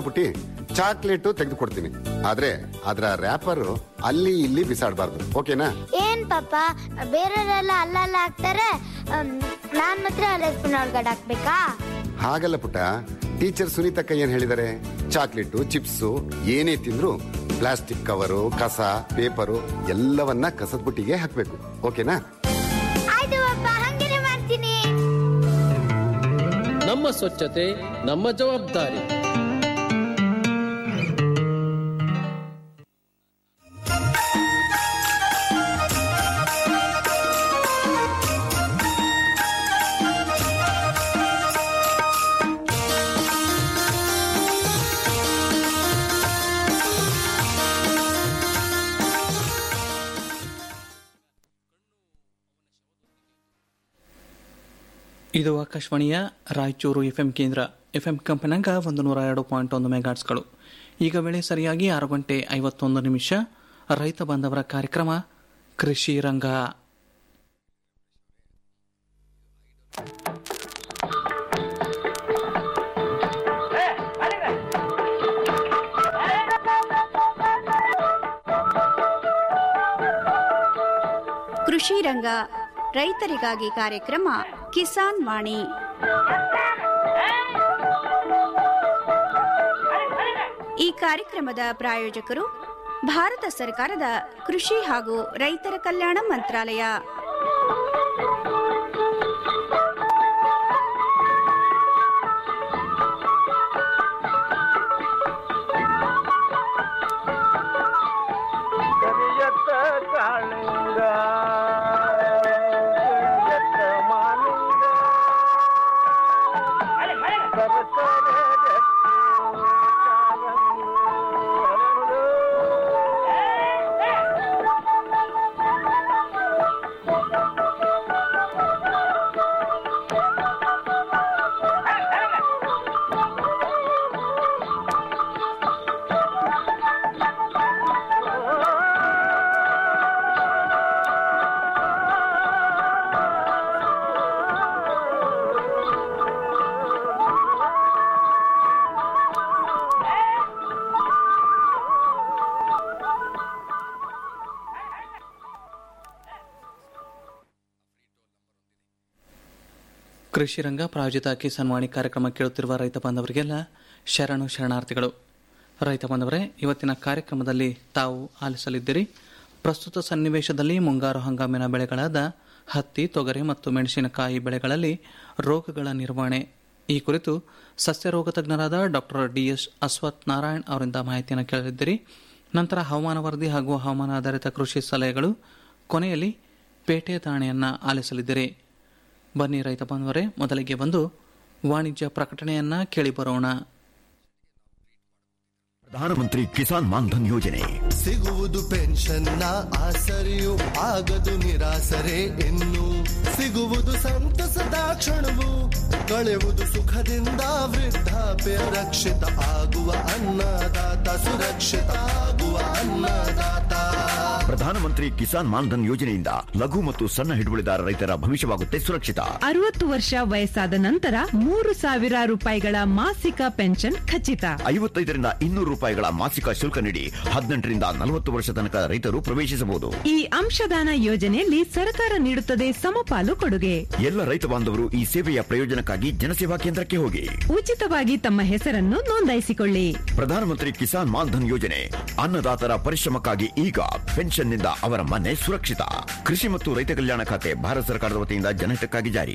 ಆಯ್ತು ಪುಟ್ಟಿ ಚಾಕ್ಲೇಟ್ ತೆಗೆದುಕೊಡ್ತೀನಿ ಆದ್ರೆ ಅದರ ರ್ಯಾಪರ್ ಅಲ್ಲಿ ಇಲ್ಲಿ ಬಿಸಾಡಬಾರ್ದು ಓಕೆನಾ ಏನ್ ಪಾಪ ಬೇರೆಯವರೆಲ್ಲ ಅಲ್ಲಲ್ಲ ಹಾಕ್ತಾರೆ ಅಮ್, ನಾನ್ ಮಾತ್ರ ಡಸ್ಟ್ಬಿನ್ ಒಳಗಡೆ ಹಾಕ್ಬೇಕಾ ಹಾಗಲ್ಲ ಪುಟ್ಟ ಟೀಚರ್ ಸುನೀತಕ್ಕ ಏನ್ ಹೇಳಿದಾರೆ ಚಾಕ್ಲೇಟು ಚಿಪ್ಸು ಏನೇ ತಿಂದ್ರು ಪ್ಲಾಸ್ಟಿಕ್ ಕವರು ಕಸ ಪೇಪರು ಎಲ್ಲವನ್ನ ಕಸದ ಬುಟ್ಟಿಗೆ ಹಾಕ್ಬೇಕು ಓಕೆನಾ ಆಯ್ತು ಪಾಪ ಹಂಗೇನೆ ಮಾಡ್ತೀನಿ ನಮ್ಮ ಸ್ವಚ್ಛತೆ ನಮ್ಮ ಜವಾಬ್ದಾರಿ ಇದು ಆಕಾಶವಾಣಿಯ ರಾಯಚೂರು ಎಫ್ ಎಂ ಕೇಂದ್ರ ಎಫ್ ಎಂ ಕಂಪನಾಗ ಒಂದು ನೂರ ಎರಡು ಪಾಯಿಂಟ್ ಒಂದು ಮೆಗಾಟ್ಸ್ಗಳು ಈಗ ವೇಳೆ ಸರಿಯಾಗಿ ಆರು ಗಂಟೆ ಐವತ್ತೊಂದು ನಿಮಿಷ ರೈತ ಬಾಂಧವರ ಕಾರ್ಯಕ್ರಮ ಕೃಷಿ ರಂಗ ಕೃಷಿ ರಂಗ ರೈತರಿಗಾಗಿ ಕಾರ್ಯಕ್ರಮ ಕಿಸಾನ್ ವಾಣಿ ಈ ಕಾರ್ಯಕ್ರಮದ ಪ್ರಾಯೋಜಕರು ಭಾರತ ಸರ್ಕಾರದ ಕೃಷಿ ಹಾಗೂ ರೈತರ ಕಲ್ಯಾಣ ಮಂತ್ರಾಲಯ ಕರಿಯತ್ತ ಕಾಳಿಂಗ ಕರಿಯತ್ತ ಮಾಲಿಂಗ ಸರಸರ ಗಟ್ಟಿ ಕಾಲಂಗಿ ಹರಳು. ಕೃಷಿ ರಂಗ ಪ್ರಾಯೋಜಿತ ಕಿಸಾನ್ ವಾಣಿ ಕಾರ್ಯಕ್ರಮ ಕೇಳುತ್ತಿರುವ ರೈತ ಬಾಂಧವರಿಗೆಲ್ಲ ಶರಣು ಶರಣಾರ್ಥಿಗಳು ರೈತ ಬಾಂಧವರೇ ಇವತ್ತಿನ ಕಾರ್ಯಕ್ರಮದಲ್ಲಿ ತಾವು ಆಲಿಸಲಿದ್ದೀರಿ ಪ್ರಸ್ತುತ ಸನ್ನಿವೇಶದಲ್ಲಿ ಮುಂಗಾರು ಹಂಗಾಮಿನ ಬೆಳೆಗಳಾದ ಹತ್ತಿ ತೊಗರಿ ಮತ್ತು ಮೆಣಸಿನಕಾಯಿ ಬೆಳೆಗಳಲ್ಲಿ ರೋಗಗಳ ನಿರ್ವಹಣೆ ಈ ಕುರಿತು ಸಸ್ಯ ರೋಗ ತಜ್ಞರಾದ ಡಾಕ್ಟರ್ ಡಿಎಸ್ ಅಶ್ವಥ್ ನಾರಾಯಣ್ ಅವರಿಂದ ಮಾಹಿತಿಯನ್ನು ಕೇಳಲಿದ್ದೀರಿ ನಂತರ ಹವಾಮಾನ ವರದಿ ಹಾಗೂ ಹವಾಮಾನ ಆಧಾರಿತ ಕೃಷಿ ಸಲಹೆಗಳು ಕೊನೆಯಲ್ಲಿ ಪೇಟೆ ದಾಣೆಯನ್ನ ಆಲಿಸಲಿದ್ದೀರಿ ಬನ್ನಿ ರೈತ ಬಾಂಧವರೇ ಮೊದಲಿಗೆ ಬಂದು ವಾಣಿಜ್ಯ ಪ್ರಕಟಣೆಯನ್ನ ಕೇಳಿ ಬರೋಣ ಪ್ರಧಾನಮಂತ್ರಿ ಕಿಸಾನ್ ಮಾನ್ಧನ್ ಯೋಜನೆ ಸಿಗುವುದು ಪೆನ್ಷನ್ನ ಆಸರೆಯು ಆಗದು ನಿರಾಸರೆ ಇನ್ನು ಸಿಗುವುದು ಸಂತಸದ ಕ್ಷಣವು ಕಳೆಯುವುದು ಸುಖದಿಂದ ವೃದ್ಧಾಪ್ಯ ರಕ್ಷಿತ ಆಗುವ ಅನ್ನದಾತ ಸುರಕ್ಷಿತ ಆಗುವ ಅನ್ನದಾತ ಪ್ರಧಾನಮಂತ್ರಿ ಕಿಸಾನ್ ಮಾನ್ಧನ್ ಯೋಜನೆಯಿಂದ ಲಘು ಮತ್ತು ಸಣ್ಣ ಹಿಡುವಳಿದಾರ ರೈತರ ಭವಿಷ್ಯವಾಗುತ್ತೆ ಸುರಕ್ಷಿತ ಅರವತ್ತು ವರ್ಷ ವಯಸ್ಸಾದ ನಂತರ ಮೂರು ಸಾವಿರ ರೂಪಾಯಿಗಳ ಮಾಸಿಕ ಪೆನ್ಷನ್ ಖಚಿತ ಐವತ್ತೈದರಿಂದ ಇನ್ನೂರು ರೂಪಾಯಿಗಳ ಮಾಸಿಕ ಶುಲ್ಕ ನೀಡಿ ಹದಿನೆಂಟರಿಂದ ನಲವತ್ತು ವರ್ಷ ತನಕ ರೈತರು ಪ್ರವೇಶಿಸಬಹುದು ಈ ಅಂಶದಾನ ಯೋಜನೆಯಲ್ಲಿ ಸರ್ಕಾರ ನೀಡುತ್ತದೆ ಸಮಪಾಲು ಕೊಡುಗೆ ಎಲ್ಲ ರೈತ ಬಾಂಧವರು ಈ ಸೇವೆಯ ಪ್ರಯೋಜನಕ್ಕಾಗಿ ಜನಸೇವಾ ಕೇಂದ್ರಕ್ಕೆ ಹೋಗಿ ಉಚಿತವಾಗಿ ತಮ್ಮ ಹೆಸರನ್ನು ನೋಂದಾಯಿಸಿಕೊಳ್ಳಿ ಪ್ರಧಾನಮಂತ್ರಿ ಕಿಸಾನ್ ಮಾನ್ಧನ್ ಯೋಜನೆ ಅನ್ನದಾತರ ಪರಿಶ್ರಮಕ್ಕಾಗಿ ಈಗ ಪೆನ್ಷನ್ನಿಂದ ಅವರ ಮನೆ ಸುರಕ್ಷಿತ ಕೃಷಿ ಮತ್ತು ರೈತ ಕಲ್ಯಾಣ ಖಾತೆ ಭಾರತ ಸರ್ಕಾರದ ವತಿಯಿಂದ ಜನಹಿತಕ್ಕಾಗಿ ಜಾರಿ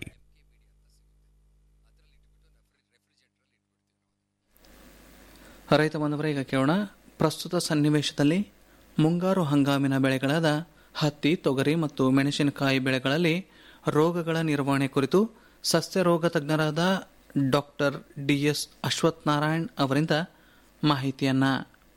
ರೈತ ಬಾಂಧವರೇ ಈಗ ಕೇಳೋಣ ಪ್ರಸ್ತುತ ಸನ್ನಿವೇಶದಲ್ಲಿ ಮುಂಗಾರು ಹಂಗಾಮಿನ ಬೆಳೆಗಳಾದ ಹತ್ತಿ ತೊಗರಿ ಮತ್ತು ಮೆಣಸಿನಕಾಯಿ ಬೆಳೆಗಳಲ್ಲಿ ರೋಗಗಳ ನಿರ್ವಹಣೆ ಕುರಿತು ಸಸ್ಯ ರೋಗ ತಜ್ಞರಾದ ಡಾಕ್ಟರ್ ಡಿಎಸ್ ಅಶ್ವಥ್ ನಾರಾಯಣ್ ಅವರಿಂದ ಮಾಹಿತಿಯನ್ನ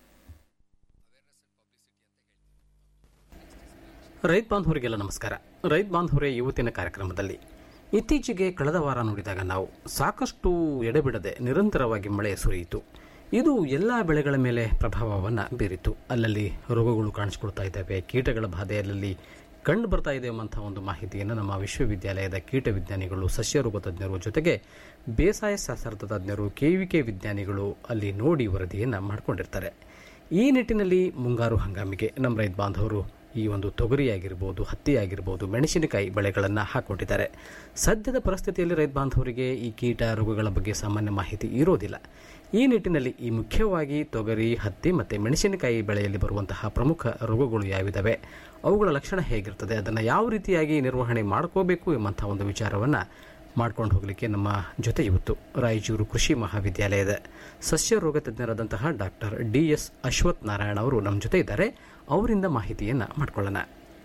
ರೈತ ಬಾಂಧವರಿಗೆಲ್ಲ ನಮಸ್ಕಾರ ರೈತ ಬಾಂಧವರೇ ಇವತ್ತಿನ ಕಾರ್ಯಕ್ರಮದಲ್ಲಿ ಇತ್ತೀಚೆಗೆ ಕಳೆದ ವಾರ ನೋಡಿದಾಗ ನಾವು ಸಾಕಷ್ಟು ಎಡೆಬಿಡದೆ ನಿರಂತರವಾಗಿ ಮಳೆ ಸುರಿಯಿತು ಇದು ಎಲ್ಲ ಬೆಳೆಗಳ ಮೇಲೆ ಪ್ರಭಾವವನ್ನು ಬೀರಿತು ಅಲ್ಲಲ್ಲಿ ರೋಗಗಳು ಕಾಣಿಸ್ಕೊಳ್ತಾ ಇದ್ದಾವೆ ಕೀಟಗಳ ಬಾಧೆ ಅಲ್ಲಲ್ಲಿ ಕಂಡು ಬರ್ತಾ ಇದೆ ಎಂಬಂಥ ಒಂದು ಮಾಹಿತಿಯನ್ನು ನಮ್ಮ ವಿಶ್ವವಿದ್ಯಾಲಯದ ಕೀಟ ವಿಜ್ಞಾನಿಗಳು ಸಸ್ಯರೋಗ ತಜ್ಞರು ಜೊತೆಗೆ ಬೇಸಾಯ ಶಾಸ್ತ್ರದ ತಜ್ಞರು ಕೆವಿಕೆ ವಿಜ್ಞಾನಿಗಳು ಅಲ್ಲಿ ನೋಡಿ ವರದಿಯನ್ನು ಮಾಡಿಕೊಂಡಿರ್ತಾರೆ ಈ ನಿಟ್ಟಿನಲ್ಲಿ ಮುಂಗಾರು ಹಂಗಾಮಿಗೆ ನಮ್ಮ ರೈತ ಬಾಂಧವರು ಈ ಒಂದು ತೊಗರಿ ಆಗಿರ್ಬೋದು ಹತ್ತಿ ಆಗಿರ್ಬೋದು ಮೆಣಸಿನಕಾಯಿ ಬೆಳೆಗಳನ್ನು ಹಾಕೊಂಡಿದ್ದಾರೆ ಸದ್ಯದ ಪರಿಸ್ಥಿತಿಯಲ್ಲಿ ರೈತ ಬಾಂಧವರಿಗೆ ಈ ಕೀಟ ರೋಗಗಳ ಬಗ್ಗೆ ಸಾಮಾನ್ಯ ಮಾಹಿತಿ ಇರೋದಿಲ್ಲ ಈ ನಿಟ್ಟಿನಲ್ಲಿ ಈ ಮುಖ್ಯವಾಗಿ ತೊಗರಿ ಹತ್ತಿ ಮತ್ತು ಮೆಣಸಿನಕಾಯಿ ಬೆಳೆಯಲ್ಲಿ ಬರುವಂತಹ ಪ್ರಮುಖ ರೋಗಗಳು ಯಾವಿದ್ದಾವೆ ಅವುಗಳ ಲಕ್ಷಣ ಹೇಗಿರ್ತದೆ ಅದನ್ನು ಯಾವ ರೀತಿಯಾಗಿ ನಿರ್ವಹಣೆ ಮಾಡ್ಕೋಬೇಕು ಎಂಬಂಥ ಒಂದು ವಿಚಾರವನ್ನು ಮಾಡ್ಕೊಂಡು ಹೋಗಲಿಕ್ಕೆ ನಮ್ಮ ಜೊತೆ ಇವತ್ತು ರಾಯಚೂರು ಕೃಷಿ ಮಹಾವಿದ್ಯಾಲಯದ ಸಸ್ಯ ರೋಗ ತಜ್ಞರಾದಂತಹ doctor D S Ashwath Narayana ಅವರು ನಮ್ಮ ಜೊತೆ ಇದ್ದಾರೆ ಅವರಿಂದ ಮಾಹಿತಿಯನ್ನು ಮಾಡ್ಕೊಳ್ಳೋಣ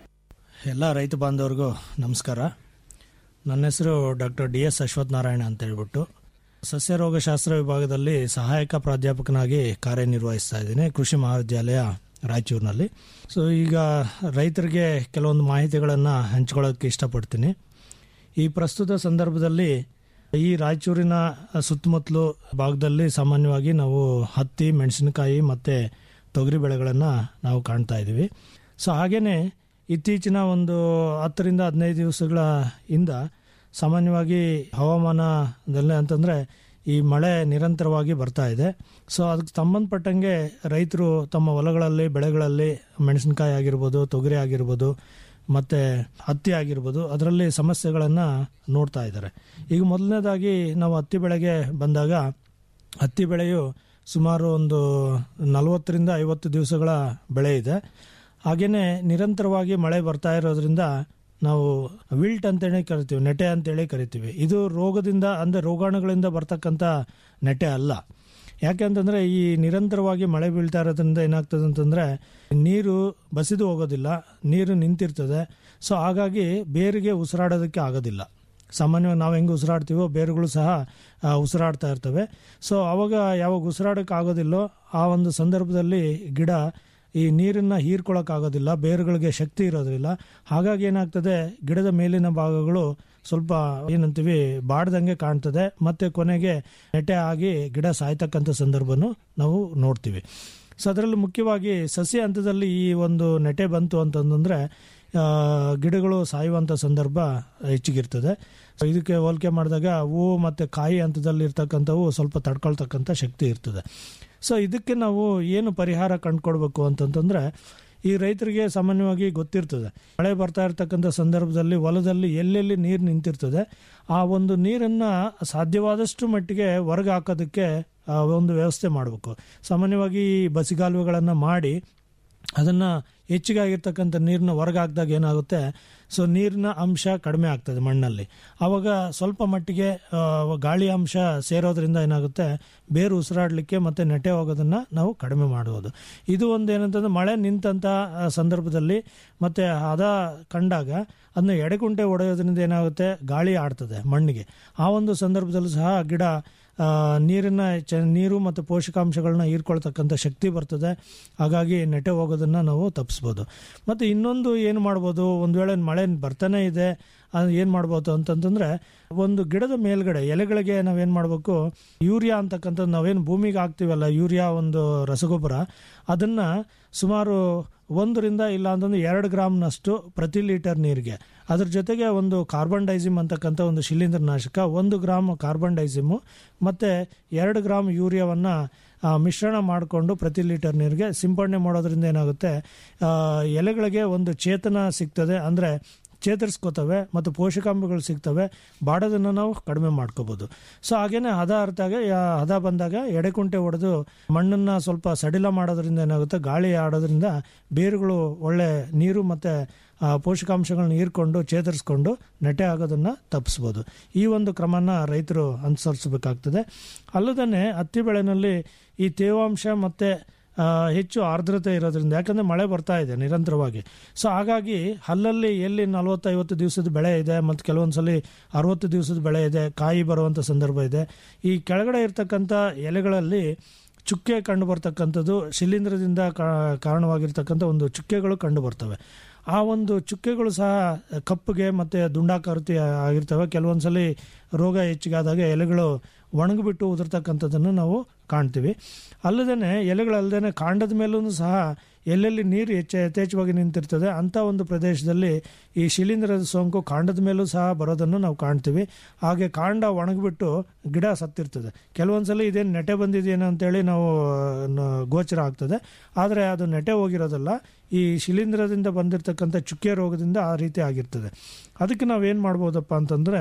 ಎಲ್ಲ ರೈತ ಬಾಂಧವರಿಗೂ ನಮಸ್ಕಾರ ನನ್ನ ಹೆಸರು doctor D S Ashwath Narayana ಅಂತ ಹೇಳ್ಬಿಟ್ಟು ಸಸ್ಯ ರೋಗಶಾಸ್ತ್ರ ವಿಭಾಗದಲ್ಲಿ ಸಹಾಯಕ ಪ್ರಾಧ್ಯಾಪಕನಾಗಿ ಕಾರ್ಯನಿರ್ವಹಿಸ್ತಾ ಇದ್ದೀನಿ ಕೃಷಿ ಮಹಾವಿದ್ಯಾಲಯ ರಾಯಚೂರಿನಲ್ಲಿ ಸೊ ಈಗ ರೈತರಿಗೆ ಕೆಲವೊಂದು ಮಾಹಿತಿಗಳನ್ನು ಹಂಚ್ಕೊಳ್ಳೋಕ್ಕೆ ಇಷ್ಟಪಡ್ತೀನಿ ಈ ಪ್ರಸ್ತುತ ಸಂದರ್ಭದಲ್ಲಿ ಈ ರಾಯಚೂರಿನ ಸುತ್ತಮುತ್ತಲು ಭಾಗದಲ್ಲಿ ಸಾಮಾನ್ಯವಾಗಿ ನಾವು ಹತ್ತಿ ಮೆಣಸಿನಕಾಯಿ ಮತ್ತು ತೊಗರಿ ಬೆಳೆಗಳನ್ನು ನಾವು ಕಾಣ್ತಾ ಇದ್ದೀವಿ ಸೊ ಹಾಗೆಯೇ ಇತ್ತೀಚಿನ ಒಂದು ಹತ್ತರಿಂದ ಹದಿನೈದು ದಿವಸಗಳ ಇಂದ ಸಾಮಾನ್ಯವಾಗಿ ಹವಾಮಾನದಲ್ಲಿ ಅಂತಂದರೆ ಈ ಮಳೆ ನಿರಂತರವಾಗಿ ಬರ್ತಾ ಇದೆ ಸೊ ಅದಕ್ಕೆ ಸಂಬಂಧಪಟ್ಟಂಗೆ ರೈತರು ತಮ್ಮ ಹೊಲಗಳಲ್ಲಿ ಬೆಳೆಗಳಲ್ಲಿ ಮೆಣಸಿನಕಾಯಿ ಆಗಿರ್ಬೋದು ತೊಗರಿ ಆಗಿರ್ಬೋದು ಮತ್ತು ಹತ್ತಿ ಆಗಿರ್ಬೋದು ಅದರಲ್ಲಿ ಸಮಸ್ಯೆಗಳನ್ನು ನೋಡ್ತಾ ಇದ್ದಾರೆ ಈಗ ಮೊದಲನೇದಾಗಿ ನಾವು ಹತ್ತಿ ಬೆಳೆಗೆ ಬಂದಾಗ ಹತ್ತಿ ಬೆಳೆಯು ಸುಮಾರು ಒಂದು ನಲವತ್ತರಿಂದ ಐವತ್ತು ದಿವಸಗಳ ಬೆಳೆ ಇದೆ ಹಾಗೆಯೇ ನಿರಂತರವಾಗಿ ಮಳೆ ಬರ್ತಾ ಇರೋದ್ರಿಂದ ನಾವು ವಿಲ್ಟ್ ಅಂತೇಳಿ ಕರಿತೀವಿ ನೆಟೆ ಅಂತೇಳಿ ಕರಿತೀವಿ ಇದು ರೋಗದಿಂದ ಅಂದರೆ ರೋಗಾಣುಗಳಿಂದ ಬರ್ತಕ್ಕಂಥ ನೆಟೆ ಅಲ್ಲ ಯಾಕೆಂತಂದರೆ ಈ ನಿರಂತರವಾಗಿ ಮಳೆ ಬೀಳ್ತಾ ಇರೋದ್ರಿಂದ ಏನಾಗ್ತದೆ ಅಂತಂದರೆ ನೀರು ಬಸಿದು ಹೋಗೋದಿಲ್ಲ ನೀರು ನಿಂತಿರ್ತದೆ ಸೊ ಹಾಗಾಗಿ ಬೇರಿಗೆ ಉಸಿರಾಡೋದಕ್ಕೆ ಆಗೋದಿಲ್ಲ ಸಾಮಾನ್ಯವಾಗಿ ನಾವು ಹೆಂಗೆ ಉಸಿರಾಡ್ತೀವೋ ಬೇರುಗಳು ಸಹ ಆ, ಉಸಿರಾಡ್ತಾ ಇರ್ತವೆ ಸೊ ಅವಾಗ ಯಾವಾಗ ಉಸಿರಾಡೋಕೆ ಆಗೋದಿಲ್ಲೋ ಆ ಒಂದು ಸಂದರ್ಭದಲ್ಲಿ ಗಿಡ ಈ ನೀರನ್ನು ಹೀರ್ಕೊಳ್ಳೋಕ್ಕಾಗೋದಿಲ್ಲ ಬೇರುಗಳಿಗೆ ಶಕ್ತಿ ಇರೋದಿಲ್ಲ ಹಾಗಾಗಿ ಏನಾಗ್ತದೆ ಗಿಡದ ಮೇಲಿನ ಭಾಗಗಳು ಸ್ವಲ್ಪ ಏನಂತೀವಿ ಬಾಡ್ದಂಗೆ ಕಾಣ್ತದೆ ಮತ್ತೆ ಕೊನೆಗೆ ನೆಟೆ ಆಗಿ ಗಿಡ ಸಾಯ್ತಕ್ಕಂಥ ಸಂದರ್ಭನೂ ನಾವು ನೋಡ್ತೀವಿ ಸೊ ಅದರಲ್ಲಿ ಮುಖ್ಯವಾಗಿ ಸಸ್ಯ ಹಂತದಲ್ಲಿ ಈ ಒಂದು ನೆಟೆ ಬಂತು ಅಂತಂದ್ರೆ ಆ, ಗಿಡಗಳು ಸಾಯುವಂಥ ಸಂದರ್ಭ ಹೆಚ್ಚಿಗಿರ್ತದೆ ಸೊ ಇದಕ್ಕೆ ಹೋಲಿಕೆ ಮಾಡಿದಾಗ ಹೂವು ಮತ್ತು ಕಾಯಿ ಹಂತದಲ್ಲಿ ಇರ್ತಕ್ಕಂಥವು ಸ್ವಲ್ಪ ತಡ್ಕೊಳ್ತಕ್ಕಂಥ ಶಕ್ತಿ ಇರ್ತದೆ ಸೊ ಇದಕ್ಕೆ ನಾವು ಏನು ಪರಿಹಾರ ಕಂಡುಕೊಡ್ಬೇಕು ಅಂತಂತಂದ್ರೆ ಈ ರೈತರಿಗೆ ಸಾಮಾನ್ಯವಾಗಿ ಗೊತ್ತಿರ್ತದೆ ಮಳೆ ಬರ್ತಾ ಇರ್ತಕ್ಕಂಥ ಸಂದರ್ಭದಲ್ಲಿ ಹೊಲದಲ್ಲಿ ಎಲ್ಲೆಲ್ಲಿ ನೀರು ನಿಂತಿರ್ತದೆ ಆ ಒಂದು ನೀರನ್ನು ಸಾಧ್ಯವಾದಷ್ಟು ಮಟ್ಟಿಗೆ ಹೊರಗೆ ಹಾಕೋದಕ್ಕೆ ಆ, ಒಂದು ವ್ಯವಸ್ಥೆ ಮಾಡಬೇಕು ಸಾಮಾನ್ಯವಾಗಿ ಈ ಬಸಿಗಾಲುವೆಗಳನ್ನು ಮಾಡಿ ಅದನ್ನು ಹೆಚ್ಚಿಗೆ ಆಗಿರ್ತಕ್ಕಂಥ ನೀರನ್ನ ಹೊರಗೆ ಹಾಕಿದಾಗ ಏನಾಗುತ್ತೆ ಸೊ ನೀರಿನ ಅಂಶ ಕಡಿಮೆ ಆಗ್ತದೆ ಮಣ್ಣಲ್ಲಿ ಆವಾಗ ಸ್ವಲ್ಪ ಮಟ್ಟಿಗೆ ಆ, ಗಾಳಿ ಅಂಶ ಸೇರೋದ್ರಿಂದ ಏನಾಗುತ್ತೆ ಬೇರು ಉಸಿರಾಡಲಿಕ್ಕೆ ಮತ್ತು ನೆಟೆ ಹೋಗೋದನ್ನು ನಾವು ಕಡಿಮೆ ಮಾಡ್ಬೋದು ಇದು ಒಂದು ಏನಂತಂದ್ರೆ ಮಳೆ ನಿಂತಂಥ ಆ, ಸಂದರ್ಭದಲ್ಲಿ ಮತ್ತು ಹದ ಕಂಡಾಗ ಅದನ್ನ ಎಡೆಕುಂಟೆ ಹೊಡೆಯೋದ್ರಿಂದ ಏನಾಗುತ್ತೆ ಗಾಳಿ ಆಡ್ತದೆ ಮಣ್ಣಿಗೆ ಆ ಒಂದು ಸಂದರ್ಭದಲ್ಲೂ ಸಹ ಗಿಡ ಆ, ನೀರನ್ನ ಚ ನೀರು ಮತ್ತು ಪೋಷಕಾಂಶಗಳನ್ನ ಹೀರ್ಕೊಳ್ತಕ್ಕಂಥ ಶಕ್ತಿ ಬರ್ತದೆ ಹಾಗಾಗಿ ನೆಟೆ ಹೋಗೋದನ್ನು ನಾವು ತಪ್ಪಿಸ್ಬೋದು ಮತ್ತು ಇನ್ನೊಂದು ಏನು ಮಾಡ್ಬೋದು ಒಂದು ವೇಳೆ ಮಳೆ ಬರ್ತಾನೆ ಇದೆ ಏನು ಮಾಡ್ಬೋದು ಅಂತಂತಂದ್ರೆ ಒಂದು ಗಿಡದ ಮೇಲ್ಗಡೆ ಎಲೆಗಳಿಗೆ ನಾವೇನು ಮಾಡಬೇಕು ಯೂರಿಯಾ ಅಂತಕ್ಕಂಥದ್ದು ನಾವೇನು ಭೂಮಿಗೆ ಹಾಕ್ತೀವಲ್ಲ ಯೂರಿಯಾ ಒಂದು ರಸಗೊಬ್ಬರ ಅದನ್ನು ಸುಮಾರು ಒಂದರಿಂದ ಇಲ್ಲ ಅಂತಂದ್ರೆ ಎರಡು ಗ್ರಾಮ್ನಷ್ಟು ಪ್ರತಿ ಲೀಟರ್ ನೀರಿಗೆ ಅದ್ರ ಜೊತೆಗೆ ಒಂದು ಕಾರ್ಬನ್ ಡೈಸಿಮ್ ಅಂತಕ್ಕಂಥ ಒಂದು ಶಿಲೀಂಧ್ರನಾಶಕ ಒಂದು ಗ್ರಾಮ್ ಕಾರ್ಬನ್ ಡೈಸಿಮು ಮತ್ತು ಎರಡು ಗ್ರಾಮ್ ಯೂರಿಯಾವನ್ನು ಮಿಶ್ರಣ ಮಾಡಿಕೊಂಡು ಪ್ರತಿ ಲೀಟರ್ ನೀರಿಗೆ ಸಿಂಪಡಣೆ ಮಾಡೋದ್ರಿಂದ ಏನಾಗುತ್ತೆ ಆ, ಎಲೆಗಳಿಗೆ ಒಂದು ಚೇತನ ಸಿಗ್ತದೆ ಅಂದರೆ ಚೇತರಿಸ್ಕೋತವೆ ಮತ್ತು ಪೋಷಕಾಂಶಗಳು ಸಿಗ್ತವೆ ಬಾಡೋದನ್ನು ನಾವು ಕಡಿಮೆ ಮಾಡ್ಕೋಬೋದು ಸೊ ಹಾಗೇನೆ ಹದ ಅರ್ಥಾಗ ಯಾ- ಹದ ಬಂದಾಗ ಎಡೆಕುಂಟೆ ಹೊಡೆದು ಮಣ್ಣನ್ನು ಸ್ವಲ್ಪ ಸಡಿಲ ಮಾಡೋದ್ರಿಂದ ಏನಾಗುತ್ತೆ ಗಾಳಿ ಆಡೋದ್ರಿಂದ ಬೇರುಗಳು ಒಳ್ಳೆ ನೀರು ಮತ್ತು ಆ, ಪೋಷಕಾಂಶಗಳನ್ನ ಹೀರ್ಕೊಂಡು ಚೇತರಿಸ್ಕೊಂಡು ನೆಟೆ ಆಗೋದನ್ನು ತಪ್ಪಿಸ್ಬೋದು ಈ ಒಂದು ಕ್ರಮನ ರೈತರು ಅನುಸರಿಸಬೇಕಾಗ್ತದೆ ಅಲ್ಲದೇ ಹತ್ತಿ ಬೆಳೆನಲ್ಲಿ ಈ ತೇವಾಂಶ ಮತ್ತು ಆ, ಹೆಚ್ಚು ಆರ್ದ್ರತೆ ಇರೋದ್ರಿಂದ ಯಾಕಂದರೆ ಮಳೆ ಬರ್ತಾ ಇದೆ ನಿರಂತರವಾಗಿ ಸೊ ಹಾಗಾಗಿ ಅಲ್ಲಲ್ಲಿ ಎಲ್ಲಿ ನಲವತ್ತೈವತ್ತು ದಿವಸದ ಬೆಳೆ ಇದೆ ಮತ್ತು ಕೆಲವೊಂದು ಸಲ ಅರವತ್ತು ದಿವಸದ ಬೆಳೆ ಇದೆ ಕಾಯಿ ಬರುವಂಥ ಸಂದರ್ಭ ಇದೆ ಈ ಕೆಳಗಡೆ ಇರ್ತಕ್ಕಂಥ ಎಲೆಗಳಲ್ಲಿ ಚುಕ್ಕೆ ಕಂಡು ಬರ್ತಕ್ಕಂಥದ್ದು ಶಿಲೀಂಧ್ರದಿಂದ ಕಾ- ಕಾರಣವಾಗಿರ್ತಕ್ಕಂಥ ಒಂದು ಚುಕ್ಕೆಗಳು ಕಂಡು ಬರ್ತವೆ ಆ ಒಂದು ಚುಕ್ಕೆಗಳು ಸಹ ಕಪ್ಪಗೆ ಮತ್ತು ದುಂಡಾಕೃತಿ ಆಗಿರ್ತವೆ ಕೆಲವೊಂದು ಸಲ ರೋಗ ಹೆಚ್ಚಿಗಾದಾಗ ಎಲೆಗಳು ಒಣಗಿಬಿಟ್ಟು ಉದುರ್ತಕ್ಕಂಥದ್ದನ್ನು ನಾವು ಕಾಣ್ತೀವಿ ಅಲ್ಲದೇ ಎಲೆಗಳಲ್ಲದೆ ಕಾಂಡದ ಮೇಲೂ ಸಹ ಎಲ್ಲೆಲ್ಲಿ ನೀರು ಹೆಚ್ಚ ಯಥೇಚ್ಛವಾಗಿ ನಿಂತಿರ್ತದೆ ಅಂಥ ಒಂದು ಪ್ರದೇಶದಲ್ಲಿ ಈ ಶಿಲೀಂಧ್ರದ ಸೋಂಕು ಕಾಂಡದ ಮೇಲೂ ಸಹ ಬರೋದನ್ನು ನಾವು ಕಾಣ್ತೀವಿ ಹಾಗೆ ಕಾಂಡ ಒಣಗಿಬಿಟ್ಟು ಗಿಡ ಸತ್ತಿರ್ತದೆ ಕೆಲವೊಂದ್ಸಲ ಇದೇನು ನೆಟೆ ಬಂದಿದೆಯೇನೋ ಅಂತೇಳಿ ನಾವು ನ- ಗೋಚರ ಆಗ್ತದೆ ಆದರೆ ಅದು ನೆಟೆ ಹೋಗಿರೋದಲ್ಲ ಈ ಶಿಲೀಂಧ್ರದಿಂದ ಬಂದಿರತಕ್ಕಂಥ ಚುಕ್ಕೆ ರೋಗದಿಂದ ಆ ರೀತಿ ಆಗಿರ್ತದೆ ಅದಕ್ಕೆ ನಾವೇನು ಮಾಡ್ಬೋದಪ್ಪ ಅಂತಂದರೆ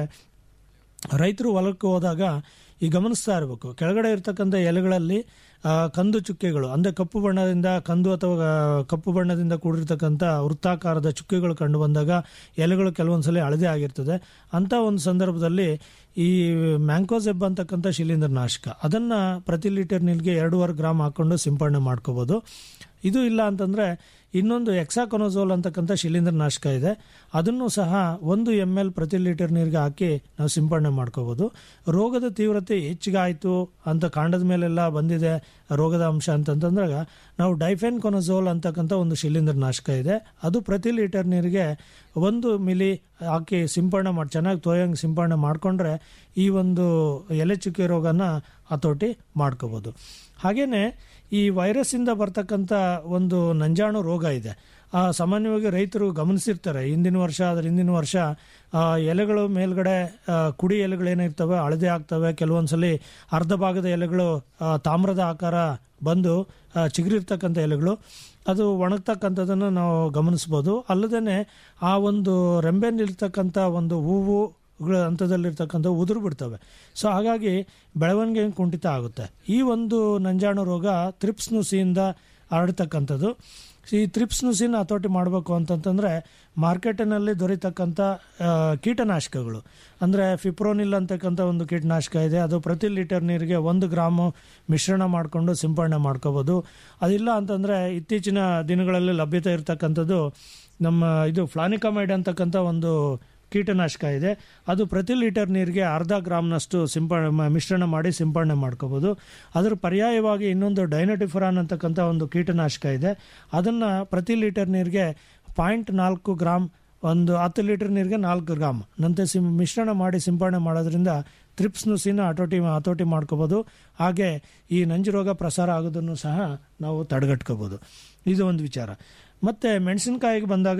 ರೈತರು ಹೊಲಕ್ಕೆ ಹೋದಾಗ ಈ ಗಮನಿಸ್ತಾ ಇರಬೇಕು ಕೆಳಗಡೆ ಇರ್ತಕ್ಕಂಥ ಎಲೆಗಳಲ್ಲಿ ಆ, ಕಂದು ಚುಕ್ಕೆಗಳು ಅಂದರೆ ಕಪ್ಪು ಬಣ್ಣದಿಂದ ಕಂದು ಅಥವಾ ಆ, ಕಪ್ಪು ಬಣ್ಣದಿಂದ ಕೂಡಿರ್ತಕ್ಕಂಥ ವೃತ್ತಾಕಾರದ ಚುಕ್ಕೆಗಳು ಕಂಡು ಬಂದಾಗ ಎಲೆಗಳು ಕೆಲವೊಂದ್ಸಲ ಹಳದೆ ಆಗಿರ್ತದೆ ಅಂಥ ಒಂದು ಸಂದರ್ಭದಲ್ಲಿ ಈ ಮ್ಯಾಂಕೋಸೆಬ್ ಅಂತಕ್ಕಂಥ ಶಿಲೀಂಧ್ರ ನಾಶಕ ಅದನ್ನು ಪ್ರತಿ ಲೀಟರ್ ನೀರಿಗೆ ಎರಡೂವರೆ ಗ್ರಾಮ್ ಹಾಕ್ಕೊಂಡು ಸಿಂಪಡಣೆ ಮಾಡ್ಕೋಬೋದು ಇದು ಇಲ್ಲ ಅಂತಂದರೆ ಇನ್ನೊಂದು ಎಕ್ಸಾಕೊನೋಸೋಲ್ ಅಂತಕ್ಕಂಥ ಶಿಲೀಂಧ್ರ ನಾಶಕ ಇದೆ ಅದನ್ನು ಸಹ ಒಂದು ಎಮ್ ಎಲ್ ಪ್ರತಿ ಲೀಟರ್ ನೀರಿಗೆ ಹಾಕಿ ನಾವು ಸಿಂಪಡಣೆ ಮಾಡ್ಕೋಬೋದು ರೋಗದ ತೀವ್ರತೆ ಹೆಚ್ಚಿಗೆ ಆಯಿತು ಅಂತ ಕಾಂಡದ ಮೇಲೆಲ್ಲ ಬಂದಿದೆ ರೋಗದ ಅಂಶ ಅಂತಂತಂದಾಗ ನಾವು ಡೈಫೆನ್ ಕೊನೋಸೋಲ್ ಅಂತಕ್ಕಂಥ ಒಂದು ಶಿಲೀಂಧ್ರ ನಾಶಕ ಇದೆ ಅದು ಪ್ರತಿ ಲೀಟರ್ ನೀರಿಗೆ ಒಂದು ಮಿಲಿ ಹಾಕಿ ಸಿಂಪಡಣೆ ಮಾಡಿ ಚೆನ್ನಾಗಿ ತೋಯಂಗೆ ಸಿಂಪಡಣೆ ಮಾಡಿಕೊಂಡ್ರೆ ಈ ಒಂದು ಎಲೆ ಚುಕ್ಕೆ ರೋಗನ ಹತೋಟಿ ಮಾಡ್ಕೋಬೋದು ಹಾಗೆಯೇ ಈ ವೈರಸ್ಸಿಂದ ಬರ್ತಕ್ಕಂಥ ಒಂದು ನಂಜಾಣು ರೋಗ ಇದೆ ಆ ಸಾಮಾನ್ಯವಾಗಿ ರೈತರು ಗಮನಿಸಿರ್ತಾರೆ ಹಿಂದಿನ ವರ್ಷ ಅದ್ರ ಹಿಂದಿನ ವರ್ಷ ಆ, ಎಲೆಗಳು ಮೇಲ್ಗಡೆ ಆ, ಕುಡಿ ಎಲೆಗಳೇನಿರ್ತವೆ ಹಳದೆ ಆಗ್ತವೆ ಕೆಲವೊಂದ್ಸಲಿ ಅರ್ಧ ಭಾಗದ ಎಲೆಗಳು ಆ, ತಾಮ್ರದ ಆಕಾರ ಬಂದು ಆ, ಚಿಗುರಿರ್ತಕ್ಕಂಥ ಎಲೆಗಳು ಅದು ಒಣಗ್ತಕ್ಕಂಥದ್ದನ್ನು ನಾವು ಗಮನಿಸ್ಬೋದು ಅಲ್ಲದೇ ಆ ಒಂದು ರೆಂಬೆನಿರ್ತಕ್ಕಂಥ ಒಂದು ಹೂವು ಗಳ ಹಂತದಲ್ಲಿರ್ತಕ್ಕಂಥ ಉದುರು ಬಿಡ್ತವೆ ಸೊ ಹಾಗಾಗಿ ಬೆಳವಣಿಗೆ ಕುಂಠಿತ ಆಗುತ್ತೆ ಈ ಒಂದು ನಂಜಾಣು ರೋಗ ತ್ರಿಪ್ಸ್ ನುಸಿಯಿಂದ ಹರಡ್ತಕ್ಕಂಥದ್ದು ಈ ತ್ರಿಪ್ಸ್ ನುಸಿನ ಹತೋಟಿ ಮಾಡಬೇಕು ಅಂತಂತಂದರೆ ಮಾರ್ಕೆಟಿನಲ್ಲಿ ದೊರೀತಕ್ಕಂಥ ಆ, ಕೀಟನಾಶಕಗಳು ಅಂದರೆ ಫಿಪ್ರೋನಿಲ್ ಅಂತಕ್ಕಂಥ ಒಂದು ಕೀಟನಾಶಕ ಇದೆ ಅದು ಪ್ರತಿ ಲೀಟರ್ ನೀರಿಗೆ ಒಂದು ಗ್ರಾಮು ಮಿಶ್ರಣ ಮಾಡಿಕೊಂಡು ಸಿಂಪಡಣೆ ಮಾಡ್ಕೋಬೋದು ಅದಿಲ್ಲ ಅಂತಂದರೆ ಇತ್ತೀಚಿನ ದಿನಗಳಲ್ಲಿ ಲಭ್ಯತೆ ಇರತಕ್ಕಂಥದ್ದು ನಮ್ಮ ಇದು ಫ್ಲಾನಿಕಮೈಡ್ ಅಂತಕ್ಕಂಥ ಒಂದು ಕೀಟನಾಶಕ ಇದೆ ಅದು ಪ್ರತಿ ಲೀಟರ್ ನೀರಿಗೆ ಅರ್ಧ ಗ್ರಾಮ್ನಷ್ಟು ಸಿಂಪಡಣೆ ಮ- ಮಿಶ್ರಣ ಮಾಡಿ ಸಿಂಪಡಣೆ ಮಾಡ್ಕೋಬೋದು ಅದರ ಪರ್ಯಾಯವಾಗಿ ಇನ್ನೊಂದು ಡೈನಟಿಫರಾನ್ ಅಂತಕ್ಕಂಥ ಒಂದು ಕೀಟನಾಶಕ ಇದೆ ಅದನ್ನು ಪ್ರತಿ ಲೀಟರ್ ನೀರಿಗೆ ಪಾಯಿಂಟ್ ನಾಲ್ಕು ಗ್ರಾಮ್ ಒಂದು ಹತ್ತು ಲೀಟರ್ ನೀರಿಗೆ ನಾಲ್ಕು ಗ್ರಾಮ್ ನಂತೆ ಸಿಂ ಮಿಶ್ರಣ ಮಾಡಿ ಸಿಂಪಡಣೆ ಮಾಡೋದ್ರಿಂದ ತ್ರಿಪ್ಸ್ ನುಸಿನ ಹತೋಟಿ ಹತೋಟಿ ಮಾಡ್ಕೋಬೋದು ಹಾಗೆ ಈ ನಂಜು ರೋಗ ಪ್ರಸಾರ ಆಗೋದನ್ನು ಸಹ ನಾವು ತಡೆಗಟ್ಕೋಬೋದು ಇದು ಒಂದು ವಿಚಾರ ಮತ್ತು ಮೆಣಸಿನಕಾಯಿಗೆ ಬಂದಾಗ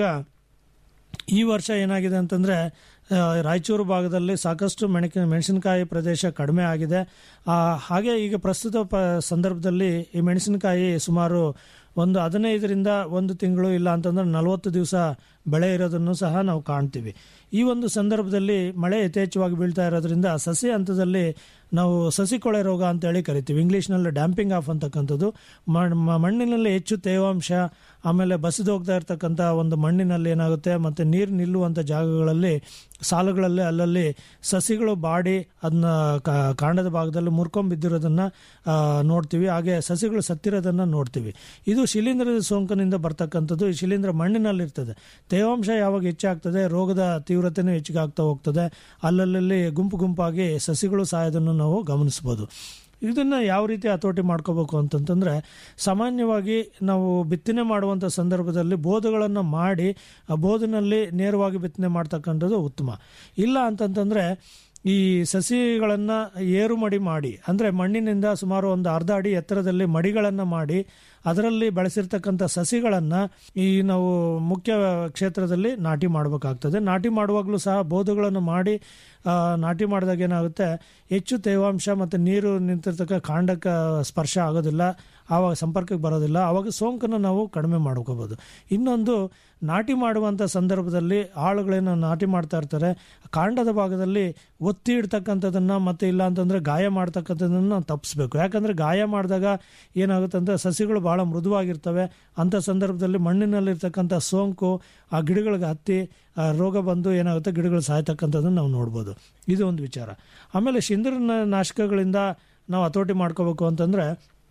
ಈ ವರ್ಷ ಏನಾಗಿದೆ ಅಂತಂದರೆ ರಾಯಚೂರು ಭಾಗದಲ್ಲಿ ಸಾಕಷ್ಟು ಮೆಣಕ ಮೆಣಸಿನಕಾಯಿ ಪ್ರದೇಶ ಕಡಿಮೆ ಆಗಿದೆ ಆ, ಹಾಗೆ ಈಗ ಪ್ರಸ್ತುತ ಪ ಸಂದರ್ಭದಲ್ಲಿ ಈ ಮೆಣಸಿನಕಾಯಿ ಸುಮಾರು ಒಂದು ಹದಿನೈದರಿಂದ ಒಂದು ತಿಂಗಳು ಇಲ್ಲ ಅಂತಂದ್ರೆ ನಲವತ್ತು ದಿವಸ ಬೆಳೆ ಇರೋದನ್ನು ಸಹ ನಾವು ಕಾಣ್ತೀವಿ ಈ ಒಂದು ಸಂದರ್ಭದಲ್ಲಿ ಮಳೆ ಯಥೇಚ್ಛವಾಗಿ ಬೀಳ್ತಾ ಇರೋದ್ರಿಂದ ಸಸಿ ಹಂತದಲ್ಲಿ ನಾವು ಸಸಿ ಕೊಳೆ ರೋಗ ಅಂತೇಳಿ ಕರಿತೀವಿ ಇಂಗ್ಲೀಷ್ನಲ್ಲಿ ಡ್ಯಾಂಪಿಂಗ್ ಆಫ್ ಅಂತಕ್ಕಂಥದ್ದು ಮಣ್- ಮ- ಮಣ್ಣಿನಲ್ಲಿ ಹೆಚ್ಚು ತೇವಾಂಶ ಆಮೇಲೆ ಬಸಿದು ಹೋಗ್ತಾ ಇರ್ತಕ್ಕಂಥ ಒಂದು ಮಣ್ಣಿನಲ್ಲಿ ಏನಾಗುತ್ತೆ ಮತ್ತು ನೀರು ನಿಲ್ಲುವಂಥ ಜಾಗಗಳಲ್ಲಿ ಸಾಲುಗಳಲ್ಲಿ ಅಲ್ಲಲ್ಲಿ ಸಸಿಗಳು ಬಾಡಿ ಅದನ್ನ ಕಾಂಡದ ಭಾಗದಲ್ಲಿ ಮುರ್ಕೊಂಡ್ ಬಿದ್ದಿರೋದನ್ನ ಆ, ನೋಡ್ತೀವಿ ಹಾಗೆ ಸಸಿಗಳು ಸತ್ತಿರೋದನ್ನ ನೋಡ್ತೀವಿ ಇದು ಶಿಲೀಂಧ್ರದ ಸೋಂಕಿನಿಂದ ಬರ್ತಕ್ಕಂಥದ್ದು ಈ ಶಿಲೀಂಧ್ರ ಮಣ್ಣಿನಲ್ಲಿರ್ತದೆ ತೇವಾಂಶ ಯಾವಾಗ ಹೆಚ್ಚಾಗ್ತದೆ ರೋಗದ ತೀವ್ರತೆನೂ ಹೆಚ್ಚಿಗೆ ಆಗ್ತಾ ಹೋಗ್ತದೆ ಅಲ್ಲಲ್ಲಿ ಗುಂಪು ಗುಂಪಾಗಿ ಸಸಿಗಳು ಸಾಯೋದನ್ನು ನಾವು ಗಮನಿಸ್ಬೋದು ಇದನ್ನು ಯಾವ ರೀತಿ ಹತೋಟಿ ಮಾಡ್ಕೋಬೇಕು ಅಂತಂತಂದರೆ ಸಾಮಾನ್ಯವಾಗಿ ನಾವು ಬಿತ್ತನೆ ಮಾಡುವಂಥ ಸಂದರ್ಭದಲ್ಲಿ ಬೋಧಗಳನ್ನು ಮಾಡಿ ಆ ಬೋದಿನಲ್ಲಿ ನೇರವಾಗಿ ಬಿತ್ತನೆ ಮಾಡ್ತಕ್ಕಂಥದ್ದು ಉತ್ತಮ ಇಲ್ಲ ಅಂತಂತಂದರೆ ಈ ಸಸಿಗಳನ್ನು ಏರು ಮಡಿ ಮಾಡಿ ಅಂದರೆ ಮಣ್ಣಿನಿಂದ ಸುಮಾರು ಒಂದು ಅರ್ಧ ಅಡಿ ಎತ್ತರದಲ್ಲಿ ಮಡಿಗಳನ್ನು ಮಾಡಿ ಅದರಲ್ಲಿ ಬೆಳೆಸಿರ್ತಕ್ಕಂಥ ಸಸಿಗಳನ್ನು ಈ ನಾವು ಮುಖ್ಯ ಕ್ಷೇತ್ರದಲ್ಲಿ ನಾಟಿ ಮಾಡಬೇಕಾಗ್ತದೆ ನಾಟಿ ಮಾಡುವಾಗಲೂ ಸಹ ಬೋಧುಗಳನ್ನು ಮಾಡಿ ಆ, ನಾಟಿ ಮಾಡಿದಾಗ ಏನಾಗುತ್ತೆ ಹೆಚ್ಚು ತೇವಾಂಶ ಮತ್ತು ನೀರು ನಿಂತಿರ್ತಕ್ಕ ಕಾಂಡಕ್ಕೆ ಸ್ಪರ್ಶ ಆಗೋದಿಲ್ಲ ಆವಾಗ ಸಂಪರ್ಕಕ್ಕೆ ಬರೋದಿಲ್ಲ ಆವಾಗ ಸೋಂಕನ್ನು ನಾವು ಕಡಿಮೆ ಮಾಡ್ಕೋಬೋದು ಇನ್ನೊಂದು ನಾಟಿ ಮಾಡುವಂಥ ಸಂದರ್ಭದಲ್ಲಿ ಆಳುಗಳೇನು ನಾಟಿ ಮಾಡ್ತಾ ಇರ್ತಾರೆ ಕಾಂಡದ ಭಾಗದಲ್ಲಿ ಒತ್ತಿ ಇಡ್ತಕ್ಕಂಥದ್ದನ್ನು ಮತ್ತು ಇಲ್ಲ ಅಂತಂದರೆ ಗಾಯ ಮಾಡ್ತಕ್ಕಂಥದ್ದನ್ನು ನಾವು ತಪ್ಪಿಸ್ಬೇಕು ಯಾಕಂದರೆ ಗಾಯ ಮಾಡಿದಾಗ ಏನಾಗುತ್ತೆ ಅಂದರೆ ಸಸಿಗಳು ಭಾಳ ಮೃದುವಾಗಿರ್ತವೆ ಅಂಥ ಸಂದರ್ಭದಲ್ಲಿ ಮಣ್ಣಿನಲ್ಲಿರ್ತಕ್ಕಂಥ ಸೋಂಕು ಆ ಗಿಡಗಳಿಗೆ ಹತ್ತಿ ಆ ರೋಗ ಬಂದು ಏನಾಗುತ್ತೆ ಗಿಡಗಳು ಸಾಯ್ತಕ್ಕಂಥದ್ದನ್ನು ನಾವು ನೋಡ್ಬೋದು ಇದು ಒಂದು ವಿಚಾರ ಆಮೇಲೆ ಶಿಂದ್ರ ನಾಶಕಗಳಿಂದ ನಾವು ಹತೋಟಿ ಮಾಡ್ಕೋಬೇಕು ಅಂತಂದರೆ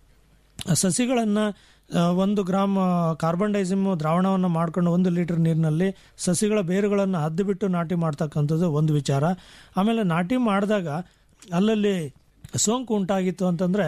ಸಸಿಗಳನ್ನು ಒಂದು ಗ್ರಾಮ್ ಕಾರ್ಬನ್ ಡೈಸಿಮ್ ದ್ರಾವಣವನ್ನು ಮಾಡ್ಕೊಂಡು ಒಂದು ಲೀಟರ್ ನೀರಿನಲ್ಲಿ ಸಸಿಗಳ ಬೇರುಗಳನ್ನು ಹದ್ದು ಬಿಟ್ಟು ನಾಟಿ ಮಾಡ್ತಕ್ಕಂಥದ್ದು ಒಂದು ವಿಚಾರ ಆಮೇಲೆ ನಾಟಿ ಮಾಡಿದಾಗ ಅಲ್ಲಲ್ಲಿ ಸೋಂಕು ಉಂಟಾಗಿತ್ತು ಅಂತಂದರೆ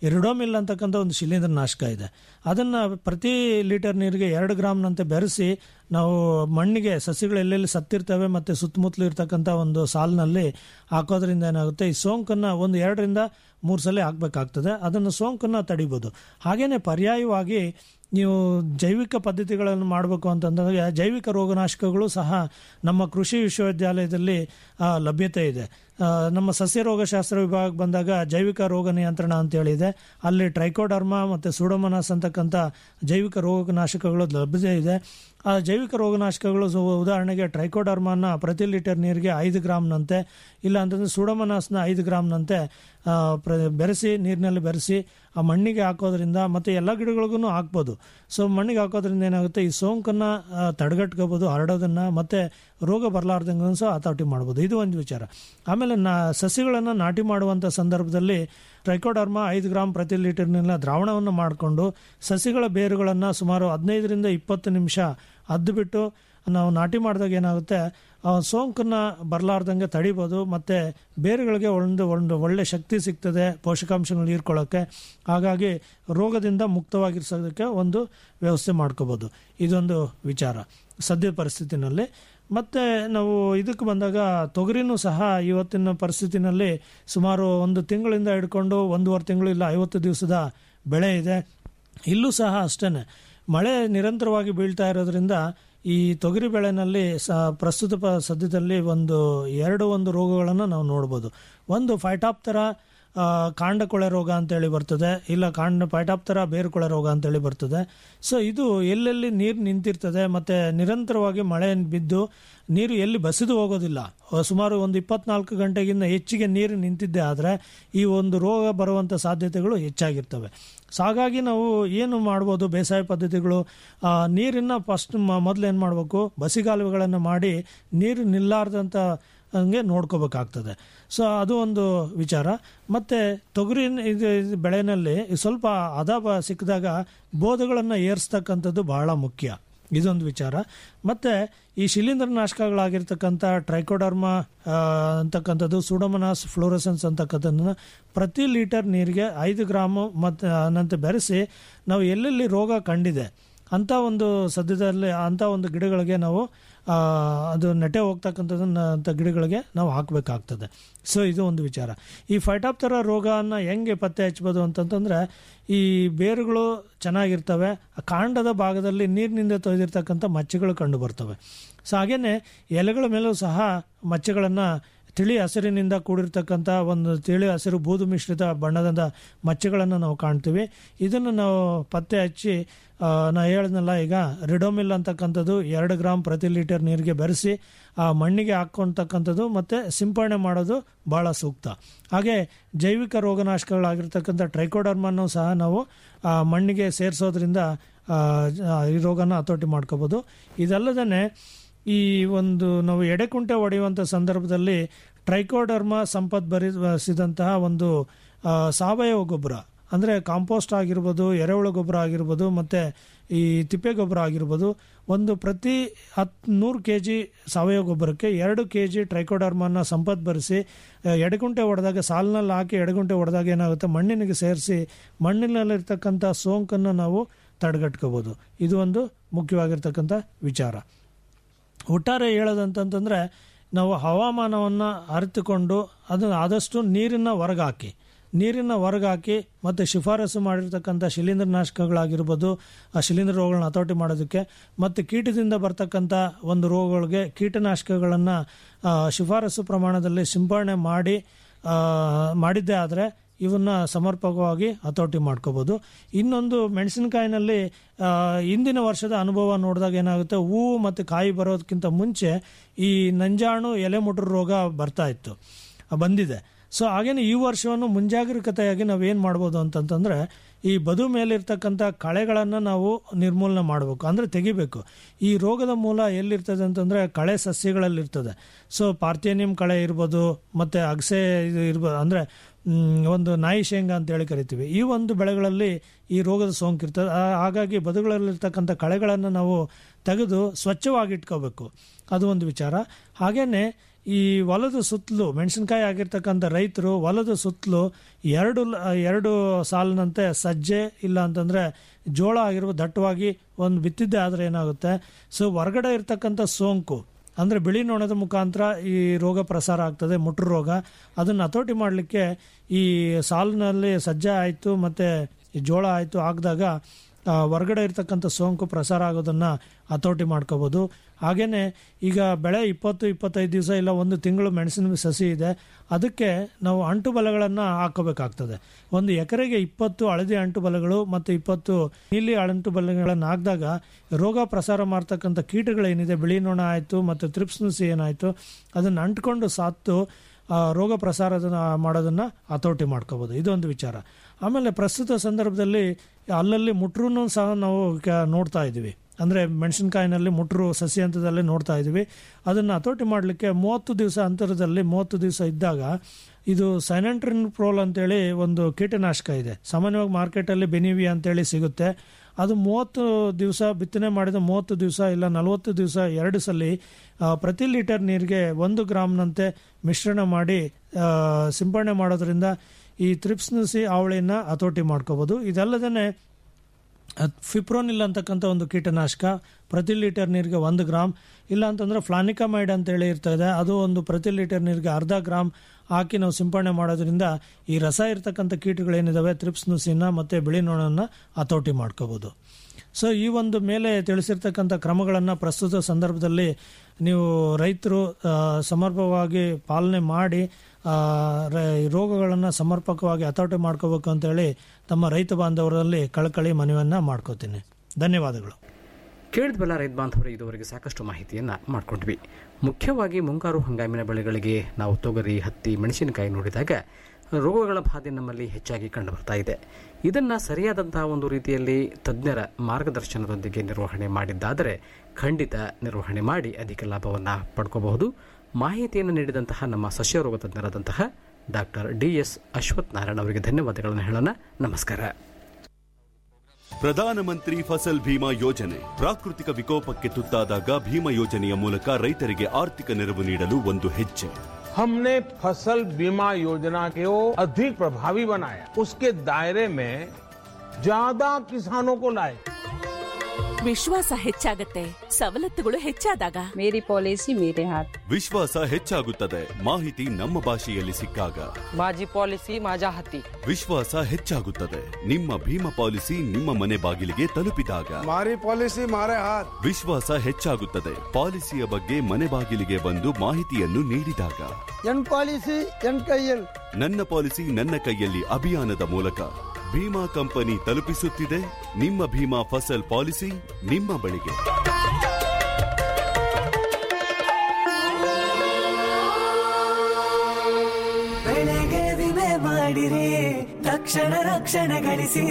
ಇರಿಡೋಮಿಲ್ ಅಂತಕ್ಕಂಥ ಒಂದು ಶಿಲೀಂಧ್ರ ನಾಶಕ ಇದೆ ಅದನ್ನು ಪ್ರತಿ ಲೀಟರ್ ನೀರಿಗೆ ಎರಡು ಗ್ರಾಮ್ನಂತೆ ಬೆರೆಸಿ ನಾವು ಮಣ್ಣಿಗೆ ಸಸಿಗಳು ಎಲ್ಲೆಲ್ಲಿ ಸತ್ತಿರ್ತವೆ ಮತ್ತು ಸುತ್ತಮುತ್ತಲು ಇರ್ತಕ್ಕಂಥ ಒಂದು ಸಾಲಿನಲ್ಲಿ ಹಾಕೋದ್ರಿಂದ ಏನಾಗುತ್ತೆ ಈ ಸೋಂಕನ್ನು ಒಂದು ಎರಡರಿಂದ ಮೂರು ಸಲ ಹಾಕಬೇಕಾಗ್ತದೆ ಅದನ್ನು ಸೋಂಕನ್ನು ತಡಿಬೋದು ಹಾಗೆಯೇ ಪರ್ಯಾಯವಾಗಿ ನೀವು ಜೈವಿಕ ಪದ್ಧತಿಗಳನ್ನು ಮಾಡಬೇಕು ಅಂತಂದಾಗ ಜೈವಿಕ ರೋಗನಾಶಕಗಳು ಸಹ ನಮ್ಮ ಕೃಷಿ ವಿಶ್ವವಿದ್ಯಾಲಯದಲ್ಲಿ ಆ, ಲಭ್ಯತೆ ಇದೆ ಆ, ನಮ್ಮ ಸಸ್ಯ ರೋಗಶಾಸ್ತ್ರ ವಿಭಾಗ ಬಂದಾಗ ಜೈವಿಕ ರೋಗ ನಿಯಂತ್ರಣ ಅಂತೇಳಿ ಇದೆ ಅಲ್ಲಿ ಟ್ರೈಕೋಡರ್ಮಾ ಮತ್ತು ಸೂಡೋಮನಾಸ್ ಅಂತಕ್ಕಂಥ ಜೈವಿಕ ರೋಗನಾಶಕಗಳು ಲಭ್ಯತೆ ಇದೆ ಆ ಜೈವಿಕ ರೋಗನಾಶಕಗಳು ಸೊ ಉದಾಹರಣೆಗೆ ಟ್ರೈಕೋಡರ್ಮಾನ ಪ್ರತಿ ಲೀಟರ್ ನೀರಿಗೆ ಐದು ಗ್ರಾಮ್ನಂತೆ ಇಲ್ಲ ಅಂತಂದರೆ ಸೂಡೋಮನಾಸ್ನ ಐದು ಗ್ರಾಮ್ನಂತೆ ಆ, ಪ್ರ- ಬೆರೆಸಿ ನೀರಿನಲ್ಲಿ ಬೆರೆಸಿ ಆ ಮಣ್ಣಿಗೆ ಹಾಕೋದ್ರಿಂದ ಮತ್ತು ಎಲ್ಲ ಗಿಡಗಳಿಗೂ ಹಾಕ್ಬೋದು ಸೊ ಮಣ್ಣಿಗೆ ಹಾಕೋದ್ರಿಂದ ಏನಾಗುತ್ತೆ ಈ ಸೋಂಕನ್ನು ತಡೆಗಟ್ಕೋಬೋದು ಹರಡೋದನ್ನು ಮತ್ತು ರೋಗ ಬರಲಾರ್ದಂಗೂ ಸಹ ಹತೋಟಿ ಮಾಡ್ಬೋದು ಇದು ಒಂದು ವಿಚಾರ ಆಮೇಲೆ ನಾ ಸಸಿಗಳನ್ನು ನಾಟಿ ಮಾಡುವಂಥ ಸಂದರ್ಭದಲ್ಲಿ ಟ್ರೈಕೋಡರ್ಮಾ ಐದು ಗ್ರಾಮ್ ಪ್ರತಿ ಲೀಟರ್ನಿಂದ ದ್ರಾವಣವನ್ನು ಮಾಡಿಕೊಂಡು ಸಸಿಗಳ ಬೇರುಗಳನ್ನು ಸುಮಾರು ಹದಿನೈದರಿಂದ ಇಪ್ಪತ್ತು ನಿಮಿಷ ಅದ್ದು ಬಿಟ್ಟು ನಾವು ನಾಟಿ ಮಾಡಿದಾಗ ಏನಾಗುತ್ತೆ ಆ ಸೋಂಕನ್ನು ಬರಲಾರ್ದಂಗೆ ತಡಿಬೋದು ಮತ್ತು ಬೇರುಗಳಿಗೆ ಒಂದು ಒಂದು ಒಳ್ಳೆ ಶಕ್ತಿ ಸಿಗ್ತದೆ ಪೋಷಕಾಂಶಗಳು ಹೀರ್ಕೊಳ್ಳೋಕ್ಕೆ ಹಾಗಾಗಿ ರೋಗದಿಂದ ಮುಕ್ತವಾಗಿರ್ಸೋದಕ್ಕೆ ಒಂದು ವ್ಯವಸ್ಥೆ ಮಾಡ್ಕೋಬೋದು ಇದೊಂದು ವಿಚಾರ ಸದ್ಯ ಪರಿಸ್ಥಿತಿನಲ್ಲಿ ಮತ್ತು ನಾವು ಇದಕ್ಕೆ ಬಂದಾಗ ತೊಗರಿನೂ ಸಹ ಇವತ್ತಿನ ಪರಿಸ್ಥಿತಿನಲ್ಲಿ ಸುಮಾರು ಒಂದು ತಿಂಗಳಿಂದ ಹಿಡ್ಕೊಂಡು ಒಂದೂವರೆ ತಿಂಗಳು ಇಲ್ಲ ಐವತ್ತು ದಿವಸದ ಬೆಳೆ ಇದೆ ಇಲ್ಲೂ ಸಹ ಅಷ್ಟೇ ಮಳೆ ನಿರಂತರವಾಗಿ ಬೀಳ್ತಾ ಇರೋದ್ರಿಂದ ಈ ತೊಗರಿ ಬೆಳೆನಲ್ಲಿ ಸ ಪ್ರಸ್ತುತ ಪ ಸದ್ಯದಲ್ಲಿ ಒಂದು ಎರಡು ಒಂದು ರೋಗಗಳನ್ನು ನಾವು ನೋಡ್ಬೋದು ಒಂದು ಫೈಟಾಪ್ತರ ಆ, ಕಾಂಡ ಕೊಳೆ ರೋಗ ಅಂತೇಳಿ ಬರ್ತದೆ ಇಲ್ಲ ಕಾಂಡ ಫೈಟಾಪ್ತರ ಬೇರು ಕೊಳೆ ರೋಗ ಅಂತೇಳಿ ಬರ್ತದೆ ಸೊ ಇದು ಎಲ್ಲೆಲ್ಲಿ ನೀರು ನಿಂತಿರ್ತದೆ ಮತ್ತು ನಿರಂತರವಾಗಿ ಮಳೆ ಬಿದ್ದು ನೀರು ಎಲ್ಲಿ ಬಸಿದು ಹೋಗೋದಿಲ್ಲ ಆ, ಸುಮಾರು ಒಂದು ಇಪ್ಪತ್ನಾಲ್ಕು ಗಂಟೆಗಿಂತ ಹೆಚ್ಚಿಗೆ ನೀರು ನಿಂತಿದ್ದೆ ಆದರೆ ಈ ಒಂದು ರೋಗ ಬರುವಂಥ ಸಾಧ್ಯತೆಗಳು ಹೆಚ್ಚಾಗಿರ್ತವೆ ಸೊ ಹಾಗಾಗಿ ನಾವು ಏನು ಮಾಡ್ಬೋದು ಬೇಸಾಯ ಪದ್ಧತಿಗಳು ಆ, ನೀರನ್ನ ಫಸ್ಟ್ ಮೊದಲು ಏನು ಮಾಡಬೇಕು ಬಸಿಗಾಲುವೆಗಳನ್ನು ಮಾಡಿ ನೀರು ನಿಲ್ಲಾರ್ದಂಥ ಹಂಗೆ ನೋಡ್ಕೋಬೇಕಾಗ್ತದೆ ಸೊ ಅದು ಒಂದು ವಿಚಾರ ಮತ್ತು ತೊಗರಿ ಇದು ಇದು ಬೆಳೆನಲ್ಲಿ ಸ್ವಲ್ಪ ಹದ ಬ- ಸಿಕ್ಕಿದಾಗ ಬೋಧಗಳನ್ನು ಏರಿಸ್ತಕ್ಕಂಥದ್ದು ಬಹಳ ಮುಖ್ಯ ಇದೊಂದು ವಿಚಾರ ಮತ್ತು ಈ ಶಿಲೀಂಧ್ರನಾಶಕಗಳಾಗಿರ್ತಕ್ಕಂಥ ಟ್ರೈಕೋಡರ್ಮಾ ಆ, ಅಂತಕ್ಕಂಥದ್ದು ಸುಡೋಮನಾಸ್ ಫ್ಲೋರಸೆನ್ಸ್ ಅಂತಕ್ಕಂಥದ್ದನ್ನು ಪ್ರತಿ ಲೀಟರ್ ನೀರಿಗೆ ಐದು ಗ್ರಾಮು ಮತ್ತು ಅನಂತ ಬೆರೆಸಿ ನಾವು ಎಲ್ಲೆಲ್ಲಿ ರೋಗ ಕಂಡಿದೆ ಅಂಥ ಒಂದು ಸದ್ಯದಲ್ಲಿ ಅಂಥ ಒಂದು ಗಿಡಗಳಿಗೆ ನಾವು ಆ, ಅದು ನೆಟ್ಟೆ ಹೋಗ್ತಕ್ಕಂಥದ್ದನ್ನ ಅಂಥ ಗಿಡಗಳಿಗೆ ನಾವು ಹಾಕಬೇಕಾಗ್ತದೆ ಸೊ ಇದು ಒಂದು ವಿಚಾರ ಈ ಫೈಟಾಪ್ತರ ರೋಗನ ಹೆಂಗೆ ಪತ್ತೆ ಹಚ್ಬೋದು ಅಂತಂತಂದರೆ ಈ ಬೇರುಗಳು ಚೆನ್ನಾಗಿರ್ತವೆ ಆ ಕಾಂಡದ ಭಾಗದಲ್ಲಿ ನೀರಿನಿಂದ ತೊಯ್ದಿರ್ತಕ್ಕಂಥ ಮಚ್ಚೆಗಳು ಕಂಡು ಬರ್ತವೆ ಸೊ ಹಾಗೆಯೇ ಎಲೆಗಳ ಮೇಲೂ ಸಹ ಮಚ್ಚೆಗಳನ್ನು ತಿಳಿ ಹಸಿರಿನಿಂದ ಕೂಡಿರ್ತಕ್ಕಂಥ ಒಂದು ತಿಳಿ ಹಸಿರು ಬೂದು ಮಿಶ್ರಿತ ಬಣ್ಣದ ಮಚ್ಚೆಗಳನ್ನು ನಾವು ಕಾಣ್ತೀವಿ ಇದನ್ನು ನಾವು ಪತ್ತೆ ಹಚ್ಚಿ ಆ, ನಾ ಹೇಳಿದ್ನಲ್ಲ ಈಗ ರಿಡೋಮಿಲ್ ಅಂತಕ್ಕಂಥದ್ದು ಎರಡು ಗ್ರಾಮ್ ಪ್ರತಿ ಲೀಟರ್ ನೀರಿಗೆ ಬೆರೆಸಿ ಆ ಮಣ್ಣಿಗೆ ಹಾಕ್ಕೊಳ್ತಕ್ಕಂಥದ್ದು ಮತ್ತು ಸಿಂಪರಣೆ ಮಾಡೋದು ಭಾಳ ಸೂಕ್ತ ಹಾಗೆ ಜೈವಿಕ ರೋಗನಾಶಕಗಳಾಗಿರ್ತಕ್ಕಂಥ ಟ್ರೈಕೋಡರ್ಮನ್ನು ಸಹ ನಾವು ಆ ಮಣ್ಣಿಗೆ ಸೇರಿಸೋದ್ರಿಂದ ಆ, ಈ ರೋಗನ ಹತೋಟಿ ಮಾಡ್ಕೋಬೋದು ಇದಲ್ಲದೇ ಈ ಒಂದು ನಾವು ಎಡೆಕುಂಟೆ ಹೊಡೆಯುವಂಥ ಸಂದರ್ಭದಲ್ಲಿ ಟ್ರೈಕೋಡರ್ಮ ಸಂಪತ್ ಭರಿಸಿದಂತಹ ಒಂದು ಆ, ಸಾವಯವ ಗೊಬ್ಬರ ಅಂದರೆ ಕಾಂಪೋಸ್ಟ್ ಆಗಿರ್ಬೋದು ಎರೆಹುಳು ಗೊಬ್ಬರ ಆಗಿರ್ಬೋದು ಮತ್ತು ಈ ತಿಪ್ಪೆ ಗೊಬ್ಬರ ಆಗಿರ್ಬೋದು ಒಂದು ಪ್ರತಿ ಹತ್ತು ನೂರು ಕೆ ಜಿ ಸಾವಯವ ಗೊಬ್ಬರಕ್ಕೆ ಎರಡು ಕೆ ಜಿ ಟ್ರೈಕೋಡರ್ಮನ್ನ ಸಂಪತ್ ಭರಿಸಿ ಆ, ಎಡೆಗುಂಟೆ ಹೊಡೆದಾಗ ಸಾಲಿನಲ್ಲಿ ಹಾಕಿ ಎಡೆಗುಂಟೆ ಹೊಡೆದಾಗ ಏನಾಗುತ್ತೆ ಮಣ್ಣಿನಿಗೆ ಸೇರಿಸಿ ಮಣ್ಣಿನಲ್ಲಿರ್ತಕ್ಕಂಥ ಸೋಂಕನ್ನು ನಾವು ತಡೆಗಟ್ಕೋಬೋದು ಇದು ಒಂದು ಮುಖ್ಯವಾಗಿರ್ತಕ್ಕಂಥ ವಿಚಾರ ಒಟ್ಟಾರೆ ಹೇಳೋದಂತಂತಂದರೆ ನಾವು ಹವಾಮಾನವನ್ನು ಅರಿತುಕೊಂಡು ಅದನ್ನು ಆದಷ್ಟು ನೀರನ್ನು ಹೊರಗಾಕಿ ನೀರನ್ನು ಹೊರಗಾಕಿ ಮತ್ತು ಶಿಫಾರಸು ಮಾಡಿರ್ತಕ್ಕಂಥ ಶಿಲೀಂಧ್ರನಾಶಕಗಳಾಗಿರ್ಬೋದು ಆ ಶಿಲೀಂಧ್ರ ರೋಗಗಳನ್ನ ಹತೋಟಿ ಮಾಡೋದಕ್ಕೆ ಮತ್ತು ಕೀಟದಿಂದ ಬರ್ತಕ್ಕಂಥ ಒಂದು ರೋಗಗಳಿಗೆ ಕೀಟನಾಶಕಗಳನ್ನು ಶಿಫಾರಸು ಪ್ರಮಾಣದಲ್ಲಿ ಸಿಂಪರಣೆ ಮಾಡಿ ಆ, ಮಾಡಿದ್ದೇ ಆದರೆ ಇವನ್ನ ಸಮರ್ಪಕವಾಗಿ ಹತೋಟಿ ಮಾಡ್ಕೋಬೋದು ಇನ್ನೊಂದು ಮೆಣಸಿನಕಾಯಿನಲ್ಲಿ ಆ, ಹಿಂದಿನ ವರ್ಷದ ಅನುಭವ ನೋಡಿದಾಗ ಏನಾಗುತ್ತೆ ಹೂವು ಮತ್ತು ಕಾಯಿ ಬರೋದಕ್ಕಿಂತ ಮುಂಚೆ ಈ ನಂಜಾಣು ಎಲೆ ಮುಟ್ರು ರೋಗ ಬರ್ತಾ ಇತ್ತು ಆ, ಬಂದಿದೆ ಸೊ ಹಾಗೇನೆ ಈ ವರ್ಷವನ್ನು ಮುಂಜಾಗ್ರತೆಯಾಗಿ ನಾವೇನು ಮಾಡ್ಬೋದು ಅಂತಂತಂದರೆ ಈ ಬದು ಮೇಲಿರ್ತಕ್ಕಂಥ ಕಳೆಗಳನ್ನು ನಾವು ನಿರ್ಮೂಲನೆ ಮಾಡಬೇಕು ಅಂದರೆ ತೆಗಿಬೇಕು ಈ ರೋಗದ ಮೂಲ ಎಲ್ಲಿರ್ತದೆ ಅಂತಂದರೆ ಕಳೆ ಸಸ್ಯಗಳಲ್ಲಿರ್ತದೆ ಸೊ ಪಾರ್ಥೇನಿಯಂ ಕಳೆ ಇರ್ಬೋದು ಮತ್ತು ಅಗಸೆ ಇದು ಇರ್ಬೋದು ಅಂದರೆ ಒಂದು ನಾಯಿ ಶೇಂಗಾ ಅಂತೇಳಿ ಕರಿತೀವಿ ಈ ಒಂದು ಬೆಳೆಗಳಲ್ಲಿ ಈ ರೋಗದ ಸೋಂಕಿರ್ತದೆ ಆ- ಹಾಗಾಗಿ ಬದುಗಳಲ್ಲಿರ್ತಕ್ಕಂಥ ಕಳೆಗಳನ್ನು ನಾವು ತೆಗೆದು ಸ್ವಚ್ಛವಾಗಿ ಇಟ್ಕೋಬೇಕು ಅದು ಒಂದು ವಿಚಾರ ಹಾಗೆಯೇ ಈ ಹೊಲದ ಸುತ್ತಲೂ ಮೆಣಸಿನಕಾಯಿ ಆಗಿರ್ತಕ್ಕಂಥ ರೈತರು ಹೊಲದ ಸುತ್ತಲೂ ಎರಡು ಲ- ಎರಡು ಸಾಲಿನಂತೆ ಸಜ್ಜೆ ಇಲ್ಲ ಅಂತಂದ್ರೆ ಜೋಳ ಆಗಿರ್ಬೋದು ದಟ್ಟವಾಗಿ ಒಂದು ಬಿತ್ತಿದ್ದೆ ಆದರೆ ಏನಾಗುತ್ತೆ ಸೊ ಹೊರಗಡೆ ಇರ್ತಕ್ಕಂಥ ಸೋಂಕು ಅಂದರೆ ಬಿಳಿ ನೊಣದ ಮುಖಾಂತರ ಈ ರೋಗ ಪ್ರಸಾರ ಆಗ್ತದೆ ಮುಟ್ರು ರೋಗ ಅದನ್ನು ಹತೋಟಿ ಮಾಡಲಿಕ್ಕೆ ಈ ಸಾಲಿನಲ್ಲಿ ಸಜ್ಜೆ ಆಯಿತು ಮತ್ತು ಈ ಜೋಳ ಆಯಿತು ಆಗದಾಗ ಹೊರಗಡೆ ಇರ್ತಕ್ಕಂಥ ಸೋಂಕು ಪ್ರಸಾರ ಆಗೋದನ್ನು ಹತೋಟಿ ಮಾಡ್ಕೋಬೋದು ಹಾಗೆಯೇ ಈಗ ಬೆಳೆ ಇಪ್ಪತ್ತು ಇಪ್ಪತ್ತೈದು ದಿವಸ ಇಲ್ಲ ಒಂದು ತಿಂಗಳು ಮೆಣಸಿನ ಸಸಿ ಇದೆ ಅದಕ್ಕೆ ನಾವು ಅಂಟು ಬಲಗಳನ್ನು ಹಾಕೋಬೇಕಾಗ್ತದೆ ಒಂದು ಎಕರೆಗೆ ಇಪ್ಪತ್ತು ಹಳದಿ ಅಂಟು ಬಲಗಳು ಮತ್ತು ಇಪ್ಪತ್ತು ನೀಲಿ ಅಂಟು ಬಲಗಳನ್ನು ಹಾಕಿದಾಗ ರೋಗ ಪ್ರಸಾರ ಮಾಡ್ತಕ್ಕಂಥ ಕೀಟಗಳೇನಿದೆ ಬಿಳಿ ನೊಣ ಆಯಿತು ಮತ್ತು ತ್ರಿಪ್ಸ್ ನುಸಿ ಏನಾಯಿತು ಅದನ್ನು ಅಂಟ್ಕೊಂಡು ಸಾತ್ತು ಆ, ರೋಗ ಪ್ರಸಾರದ ಮಾಡೋದನ್ನು ಹತೋಟಿ ಮಾಡ್ಕೋಬೋದು ಇದೊಂದು ವಿಚಾರ ಆಮೇಲೆ ಪ್ರಸ್ತುತ ಸಂದರ್ಭದಲ್ಲಿ ಅಲ್ಲಲ್ಲಿ ಮುಟ್ರೂ ಸಹ ನಾವು ಕ- ನೋಡ್ತಾ ಇದ್ದೀವಿ ಅಂದರೆ ಮೆಣಸಿನಕಾಯಿನಲ್ಲಿ ಮುಟ್ರು ಸಸಿ ಹಂತದಲ್ಲಿ ನೋಡ್ತಾ ಇದ್ದೀವಿ ಅದನ್ನು ಹತೋಟಿ ಮಾಡಲಿಕ್ಕೆ ಮೂವತ್ತು ದಿವಸ ಅಂತರದಲ್ಲಿ ಮೂವತ್ತು ದಿವಸ ಇದ್ದಾಗ ಇದು ಸೈನೆಂಟ್ರಿನ್ ಪ್ರೋಲ್ ಅಂತೇಳಿ ಒಂದು ಕೀಟನಾಶಕ ಇದೆ ಸಾಮಾನ್ಯವಾಗಿ ಮಾರ್ಕೆಟಲ್ಲಿ ಬೆನಿವಿ ಅಂತೇಳಿ ಸಿಗುತ್ತೆ ಅದು ಮೂವತ್ತು ದಿವಸ ಬಿತ್ತನೆ ಮಾಡಿದ ಮೂವತ್ತು ದಿವಸ ಇಲ್ಲ ನಲವತ್ತು ದಿವಸ ಎರಡು ಸಲ ಆ, ಪ್ರತಿ ಲೀಟರ್ ನೀರಿಗೆ ಒಂದು ಗ್ರಾಮ್ನಂತೆ ಮಿಶ್ರಣ ಮಾಡಿ ಆ, ಸಿಂಪಡಣೆ ಮಾಡೋದ್ರಿಂದ ಈ ತ್ರಿಪ್ಸ್ ನುಸಿ ಆವಳಿನ ಹತೋಟಿ ಮಾಡ್ಕೋಬೋದು ಇದಲ್ಲದೇ ಫಿಪ್ರೋನಿಲ್ ಅಂತಕ್ಕಂಥ ಒಂದು ಕೀಟನಾಶಕ ಪ್ರತಿ ಲೀಟರ್ ನೀರಿಗೆ ಒಂದು ಗ್ರಾಮ್ ಇಲ್ಲ ಅಂತಂದ್ರೆ ಫ್ಲಾನಿಕಮೈಡ್ ಅಂತೇಳಿ ಇರ್ತದೆ ಅದು ಒಂದು ಪ್ರತಿ ಲೀಟರ್ ನೀರಿಗೆ ಅರ್ಧ ಗ್ರಾಮ್ ಹಾಕಿ ನಾವು ಸಿಂಪಡಣೆ ಮಾಡೋದ್ರಿಂದ ಈ ರಸ ಇರ್ತಕ್ಕಂಥ ಕೀಟಗಳೇನಿದಾವೆ ತ್ರಿಪ್ಸ್ ನುಸಿನ ಮತ್ತು ಬಿಳಿ ನೊಣನ ಹತೋಟಿ ಮಾಡ್ಕೋಬೋದು ಸೊ ಈ ಒಂದು ಮೇಲೆ ತಿಳಿಸಿರ್ತಕ್ಕಂಥ ಕ್ರಮಗಳನ್ನು ಪ್ರಸ್ತುತ ಸಂದರ್ಭದಲ್ಲಿ ನೀವು ರೈತರು ಆ, ಸಮರ್ಪಕವಾಗಿ ಪಾಲನೆ ಮಾಡಿ ಆ, ರ- ಈ ರೋಗಗಳನ್ನು ಸಮರ್ಪಕವಾಗಿ ಹತೋಟಿ ಮಾಡ್ಕೋಬೇಕು ಅಂತೇಳಿ ತಮ್ಮ ರೈತ ಬಾಂಧವರಲ್ಲಿ ಕಳಕಳಿ ಮನವಿಯನ್ನು ಮಾಡ್ಕೋತೀನಿ ಧನ್ಯವಾದಗಳು ಕೇಳಿದ್ವಲ್ಲ ರೈತ ಬಾಂಧವರು ಇದುವರೆಗೆ ಸಾಕಷ್ಟು ಮಾಹಿತಿಯನ್ನು ಮಾಡ್ಕೊಂಡ್ವಿ ಮುಖ್ಯವಾಗಿ ಮುಂಗಾರು ಹಂಗಾಮಿನ ಬೆಳೆಗಳಿಗೆ ನಾವು ತೊಗರಿ ಹತ್ತಿ ಮೆಣಸಿನಕಾಯಿ ನೋಡಿದಾಗ ರೋಗಗಳ ಬಾಧೆ ನಮ್ಮಲ್ಲಿ ಹೆಚ್ಚಾಗಿ ಕಂಡುಬರ್ತಾ ಇದೆ ಇದನ್ನು ಸರಿಯಾದಂತಹ ಒಂದು ರೀತಿಯಲ್ಲಿ ತಜ್ಞರ ಮಾರ್ಗದರ್ಶನದೊಂದಿಗೆ ನಿರ್ವಹಣೆ ಮಾಡಿದ್ದಾದರೆ ಖಂಡಿತ ನಿರ್ವಹಣೆ ಮಾಡಿ ಅಧಿಕ ಲಾಭವನ್ನು ಪಡ್ಕೋಬಹುದು ಮಾಹಿತಿಯನ್ನು ನೀಡಿದಂತಹ ನಮ್ಮ ಸಸ್ಯರೋಗ ತಜ್ಞರಾದಂತಹ doctor D S Ashwath Narayana ಅವರಿಗೆ ಧನ್ಯವಾದಗಳನ್ನು ಹೇಳೋಣ ನಮಸ್ಕಾರ ಪ್ರಧಾನಮಂತ್ರಿ ಫಸಲ್ ಭೀಮಾ ಯೋಜನೆ ಪ್ರಾಕೃತಿಕ ವಿಕೋಪಕ್ಕೆ ತುತ್ತಾದಾಗ ಭೀಮಾ ಯೋಜನೆಯ ಮೂಲಕ ರೈತರಿಗೆ ಆರ್ಥಿಕ ನೆರವು ನೀಡಲು ಒಂದು ಹೆಜ್ಜೆ हमने फसल बीमा योजना को अधिक प्रभावी बनाया उसके दायरे में ज्यादा किसानों को लाए ವಿಶ್ವಾಸ ಹೆಚ್ಚಾಗತ್ತೆ ಸವಲತ್ತುಗಳು ಹೆಚ್ಚಾದಾಗ ಮೇರಿ ಪಾಲಿಸಿ ಮೇರೆ ಹಾತ್ ವಿಶ್ವಾಸ ಹೆಚ್ಚಾಗುತ್ತದೆ ಮಾಹಿತಿ ನಮ್ಮ ಭಾಷೆಯಲ್ಲಿ ಸಿಕ್ಕಾಗ माझी पॉलिसी माझ्या हाती ವಿಶ್ವಾಸ ಹೆಚ್ಚಾಗುತ್ತದೆ ನಿಮ್ಮ ಭೀಮಾ ಪಾಲಿಸಿ ನಿಮ್ಮ ಮನೆ ಬಾಗಿಲಿಗೆ ತಲುಪಿದಾಗ મારી પોલિસી મારે હાથ ವಿಶ್ವಾಸ ಹೆಚ್ಚಾಗುತ್ತದೆ ಪಾಲಿಸಿಯ ಬಗ್ಗೆ ಮನೆ ಬಾಗಿಲಿಗೆ ಬಂದು ಮಾಹಿತಿಯನ್ನು ನೀಡಿದಾಗ ಎನ್ ಪಾಲಿಸಿ ಎನ್ ಕೈಯಲ್ ನನ್ನ ಪಾಲಿಸಿ ನನ್ನ ಕೈಯಲ್ಲಿ ಅಭಿಯಾನದ ಮೂಲಕ ಭೀಮಾ ಕಂಪನಿ ತಲುಪಿಸುತ್ತಿದೆ ನಿಮ್ಮ ಭೀಮಾ ಫಸಲ್ ಪಾಲಿಸಿ ನಿಮ್ಮ ಬಳಿಗೆ ಬೆಳೆಗೆ ವಿಮೆ ಮಾಡಿರಿ ತಕ್ಷಣ ರಕ್ಷಣೆ ಗಳಿಸಿ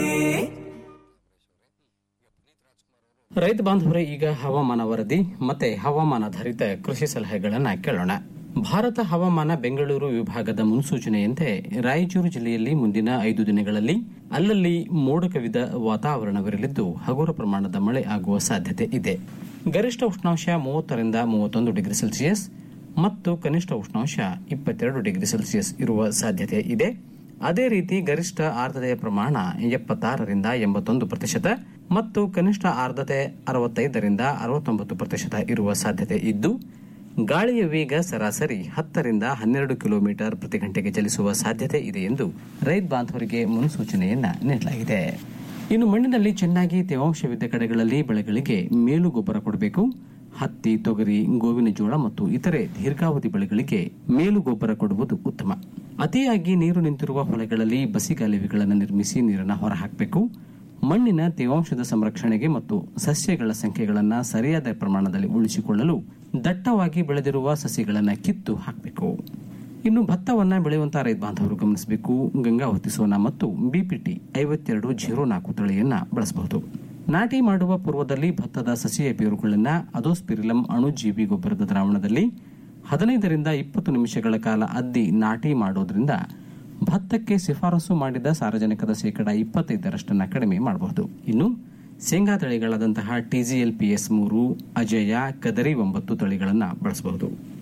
ರೈತ ಬಾಂಧವರೇ ಈಗ ಹವಾಮಾನ ವರದಿ ಮತ್ತೆ ಹವಾಮಾನಾಧಾರಿತ ಕೃಷಿ ಸಲಹೆಗಳನ್ನು ಕೇಳೋಣ ಭಾರತ ಹವಾಮಾನ ಬೆಂಗಳೂರು ವಿಭಾಗದ ಮುನ್ಸೂಚನೆಯಂತೆ ರಾಯಚೂರು ಜಿಲ್ಲೆಯಲ್ಲಿ ಮುಂದಿನ ಐದು ದಿನಗಳಲ್ಲಿ ಅಲ್ಲಲ್ಲಿ ಮೋಡ ಕವಿದ ವಾತಾವರಣವಿರಲಿದ್ದು ಹಗುರ ಪ್ರಮಾಣದ ಮಳೆ ಆಗುವ ಸಾಧ್ಯತೆ ಇದೆ ಗರಿಷ್ಠ ಉಷ್ಣಾಂಶ ಮೂವತ್ತರಿಂದ ಮೂವತ್ತೊಂದು ಡಿಗ್ರಿ ಸೆಲ್ಸಿಯಸ್ ಮತ್ತು ಕನಿಷ್ಠ ಉಷ್ಣಾಂಶ ಇಪ್ಪತ್ತೆರಡು ಡಿಗ್ರಿ ಸೆಲ್ಸಿಯಸ್ ಇರುವ ಸಾಧ್ಯತೆ ಇದೆ ಅದೇ ರೀತಿ ಗರಿಷ್ಠ ಆರ್ದ್ರತೆಯ ಪ್ರಮಾಣ ಎಪ್ಪತ್ತಾರರಿಂದ ಎಂಬತ್ತೊಂದು ಪ್ರತಿಶತ ಮತ್ತು ಕನಿಷ್ಠ ಆರ್ದ್ರತೆ ಅರವತ್ತೈದರಿಂದ ಅರವತ್ತೊಂಬತ್ತು ಪ್ರತಿಶತ ಇರುವ ಸಾಧ್ಯತೆ ಇದ್ದು ಗಾಳಿಯ ವೇಗ ಸರಾಸರಿ ಹತ್ತರಿಂದ ಹನ್ನೆರಡು ಕಿಲೋಮೀಟರ್ ಪ್ರತಿ ಗಂಟೆಗೆ ಚಲಿಸುವ ಸಾಧ್ಯತೆ ಇದೆ ಎಂದು ರೈತ ಬಾಂಧವರಿಗೆ ಮುನ್ಸೂಚನೆಯನ್ನ ನೀಡಲಾಗಿದೆ ಇನ್ನು ಮಣ್ಣಿನಲ್ಲಿ ಚೆನ್ನಾಗಿ ತೇವಾಂಶವಿದ್ದ ಕಡೆಗಳಲ್ಲಿ ಬೆಳೆಗಳಿಗೆ ಮೇಲು ಗೊಬ್ಬರ ಕೊಡಬೇಕು ಹತ್ತಿ ತೊಗರಿ ಗೋವಿನ ಜೋಳ ಮತ್ತು ಇತರೆ ದೀರ್ಘಾವಧಿ ಬೆಳೆಗಳಿಗೆ ಮೇಲು ಗೊಬ್ಬರ ಕೊಡುವುದು ಉತ್ತಮ ಅತಿಯಾಗಿ ನೀರು ನಿಂತಿರುವ ಹೊಳೆಗಳಲ್ಲಿ ಬಸಿಗಾಲುವೆಗಳನ್ನು ನಿರ್ಮಿಸಿ ನೀರನ್ನು ಹೊರಹಾಕಬೇಕು ಮಣ್ಣಿನ ತೇವಾಂಶದ ಸಂರಕ್ಷಣೆಗೆ ಮತ್ತು ಸಸ್ಯಗಳ ಸಂಖ್ಯೆಗಳನ್ನು ಸರಿಯಾದ ಪ್ರಮಾಣದಲ್ಲಿ ಉಳಿಸಿಕೊಳ್ಳಲು ದಟ್ಟವಾಗಿ ಬೆಳೆದಿರುವ ಸಸಿಗಳನ್ನು ಕಿತ್ತು ಹಾಕಬೇಕು ಇನ್ನು ಭತ್ತವನ್ನ ಬೆಳೆಯುವಂತಹ ರೈತ ಬಾಂಧವರು ಗಮನಿಸಬೇಕು ಗಂಗಾವತಿ ಸೋನಾ ಮತ್ತು ಬಿಪಿಟಿ ಐವತ್ತೆರಡು ಜೀರೋ ನಾಲ್ಕು ತಳಿಯನ್ನ ಬಳಸಬಹುದು ನಾಟಿ ಮಾಡುವ ಪೂರ್ವದಲ್ಲಿ ಭತ್ತದ ಸಸಿಯ ಬೇರುಗಳನ್ನ ಅದೋಸ್ಪಿರಿಲಂ ಅಣುಜೀವಿ ಗೊಬ್ಬರದ ದ್ರಾವಣದಲ್ಲಿ ಹದಿನೈದರಿಂದ ಇಪ್ಪತ್ತು ನಿಮಿಷಗಳ ಕಾಲ ಅದ್ದಿ ನಾಟಿ ಮಾಡೋದ್ರಿಂದ ಭತ್ತಕ್ಕೆ ಶಿಫಾರಸು ಮಾಡಿದ ಸಾರಜನಕದ ಶೇಕಡ ಇಪ್ಪತ್ತೈದರಷ್ಟನ್ನ ಕಡಿಮೆ ಮಾಡಬಹುದು ಇನ್ನು ಶೇಂಗಾ ತಳಿಗಳಾದಂತಹ ಟಿಜಿಎಲ್ ಪಿಎಸ್ ಮೂರು ಅಜಯ ಕದರಿ ಒಂಬತ್ತು ತಳಿಗಳನ್ನು ಬಳಸಬಹುದು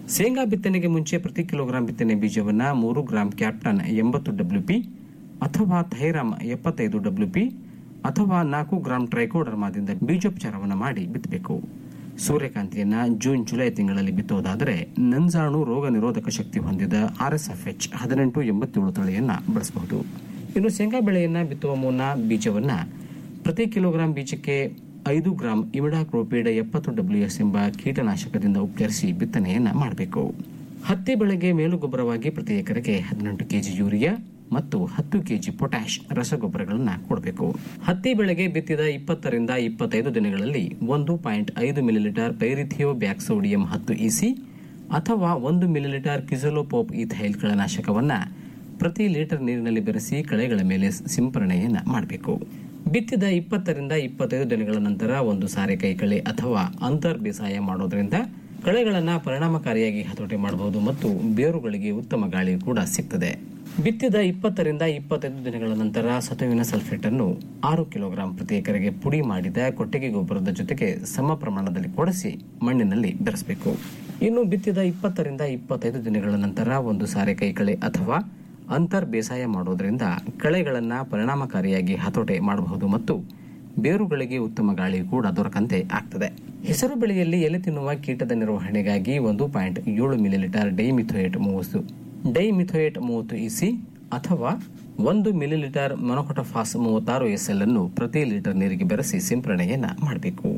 ಶೇಂಗಾ ಬಿತ್ತನೆಗೆ ಮುಂಚೆ ಪ್ರತಿ ಕಿಲೋಗ್ರಾಂ ಬಿತ್ತನೆ ಬೀಜವನ್ನ ಮೂರು ಗ್ರಾಂ ಕ್ಯಾಪ್ಟನ್ ಎಂಬತ್ತು ಡಬ್ಲ್ಯೂಪಿ ಅಥವಾ ಥೈರಾಮ್ ಎಪ್ಪತ್ತೈದು ಡಬ್ಲ್ಯೂಪಿ ಅಥವಾ ನಾಲ್ಕು ಗ್ರಾಂ ಟ್ರೈಕೋಡರ್ಮಾದಿಂದ ಬೀಜೋಪಚಾರವನ್ನು ಮಾಡಿ ಬಿತ್ತಬೇಕು ಸೂರ್ಯಕಾಂತಿಯನ್ನ ಜೂನ್ ಜುಲೈ ತಿಂಗಳಲ್ಲಿ ಬಿತ್ತುವುದಾದರೆ ನಂಜಾಣು ರೋಗ ನಿರೋಧಕ ಶಕ್ತಿ ಹೊಂದಿದ ಆರ್ಎಸ್ಎಫ್ಎಚ್ ಹದಿನೆಂಟು ಎಂಬತ್ತೇಳು ತಳಿಯನ್ನ ಬಳಸಬಹುದು ಇನ್ನು ಶೇಂಗಾ ಬೆಳೆಯನ್ನ ಬಿತ್ತುವ ಮುನ್ನ ಬೀಜವನ್ನ ಪ್ರತಿ ಕಿಲೋಗ್ರಾಂ ಬೀಜಕ್ಕೆ ಐದು ಗ್ರಾಂ ಇಮಿಡಾಕ್ರೋಪೀಡ್ ಎಪ್ಪತ್ತು ಡಬ್ಲ್ಯೂಎಸ್ ಎಂಬ ಕೀಟನಾಶಕದಿಂದ ಉಪಚರಿಸಿ ಬಿತ್ತನೆಯನ್ನ ಮಾಡಬೇಕು ಹತ್ತಿ ಬೆಳೆಗೆ ಮೇಲುಗೊಬ್ಬರವಾಗಿ ಪ್ರತಿ ಎಕರೆಗೆ ಹದಿನೆಂಟು ಕೆಜಿ ಯೂರಿಯಾ ಮತ್ತು ಹತ್ತು ಕೆಜಿ ಪೊಟ್ಯಾಶ್ ರಸಗೊಬ್ಬರಗಳನ್ನು ಕೊಡಬೇಕು ಹತ್ತಿ ಬೆಳೆಗೆ ಬಿತ್ತಿದ ಇಪ್ಪತ್ತರಿಂದ ಇಪ್ಪತ್ತೈದು ದಿನಗಳಲ್ಲಿ ಒಂದು ಪಾಯಿಂಟ್ ಐದು ಮಿಲಿಲೀಟರ್ ಪೈರಿಥಿಯೋ ಬ್ಯಾಕ್ಸೋಡಿಯಂ ಹತ್ತು ಇಸಿ ಅಥವಾ ಒಂದು ಮಿಲಿಲೀಟರ್ ಕಿಸಲೋಪೋಪ್ ಈಥೈಲ್ ಕಳೆನಾಶಕವನ್ನ ಪ್ರತಿ ಲೀಟರ್ ನೀರಿನಲ್ಲಿ ಬೆರೆಸಿ ಕಳೆಗಳ ಮೇಲೆ ಸಿಂಪರಣೆಯನ್ನ ಮಾಡಬೇಕು ಬಿತ್ತಿದ ಇಪ್ಪತ್ತರಿಂದ ಇಪ್ಪತ್ತೈದು ದಿನಗಳ ನಂತರ ಒಂದು ಸಾರೆ ಕೈಕಳೆ ಅಥವಾ ಅಂತರ್ ಬೇಸಾಯ ಮಾಡೋದ್ರಿಂದ ಕಳೆಗಳನ್ನ ಪರಿಣಾಮಕಾರಿಯಾಗಿ ಹತೋಟಿ ಮಾಡಬಹುದು ಮತ್ತು ಬೇರುಗಳಿಗೆ ಉತ್ತಮ ಗಾಳಿ ಕೂಡ ಸಿಗ್ತದೆ ಬಿತ್ತಿದ ಇಪ್ಪತ್ತರಿಂದ ಇಪ್ಪತ್ತೈದು ದಿನಗಳ ನಂತರ ಸತುವಿನ ಸಲ್ಫೇಟ್ ಅನ್ನು ಆರು ಕಿಲೋಗ್ರಾಂ ಪ್ರತಿ ಎಕರೆಗೆ ಪುಡಿ ಮಾಡಿದ ಕೊಟ್ಟಿಗೆ ಗೊಬ್ಬರದ ಜೊತೆಗೆ ಸಮ ಪ್ರಮಾಣದಲ್ಲಿ ಕೊಡಿಸಿ ಮಣ್ಣಿನಲ್ಲಿ ಬೆರೆಸಬೇಕು ಇನ್ನು ಬಿತ್ತಿದ ಇಪ್ಪತ್ತರಿಂದ ಇಪ್ಪತ್ತೈದು ದಿನಗಳ ನಂತರ ಒಂದು ಸಾರೆ ಕೈಕಳೆ ಅಥವಾ ಅಂತರ್ ಬೇಸಾಯ ಮಾಡೋದ್ರಿಂದ ಕಳೆಗಳನ್ನ ಪರಿಣಾಮಕಾರಿಯಾಗಿ ಹತೋಟಿ ಮಾಡಬಹುದು ಮತ್ತು ಬೇರುಗಳಿಗೆ ಉತ್ತಮ ಗಾಳಿ ಕೂಡ ದೊರಕಂತೆ ಆಗ್ತದೆ ಹೆಸರು ಬೆಳೆಯಲ್ಲಿ ಎಲೆ ತಿನ್ನುವ ಕೀಟದ ನಿರ್ವಹಣೆಗಾಗಿ ಒಂದು ಪಾಯಿಂಟ್ ಏಳು ಮಿಲಿಲೀಟರ್ ಡೈಮಿಥೋಯೇಟ್ ಮೂವತ್ತು ಡೈಮಿಥೋಯೇಟ್ ಮೂವತ್ತು ಇಸಿ ಅಥವಾ ಒಂದು ಮಿಲಿಲೀಟರ್ ಮೊನೊಕೊಟಫಾಸ್ ಮೂವತ್ತಾರು ಎಸ್ಎಲ್ ಅನ್ನು ಪ್ರತಿ ಲೀಟರ್ ನೀರಿಗೆ ಬೆರೆಸಿ ಸಿಂಪರಣೆಯನ್ನ ಮಾಡಬೇಕು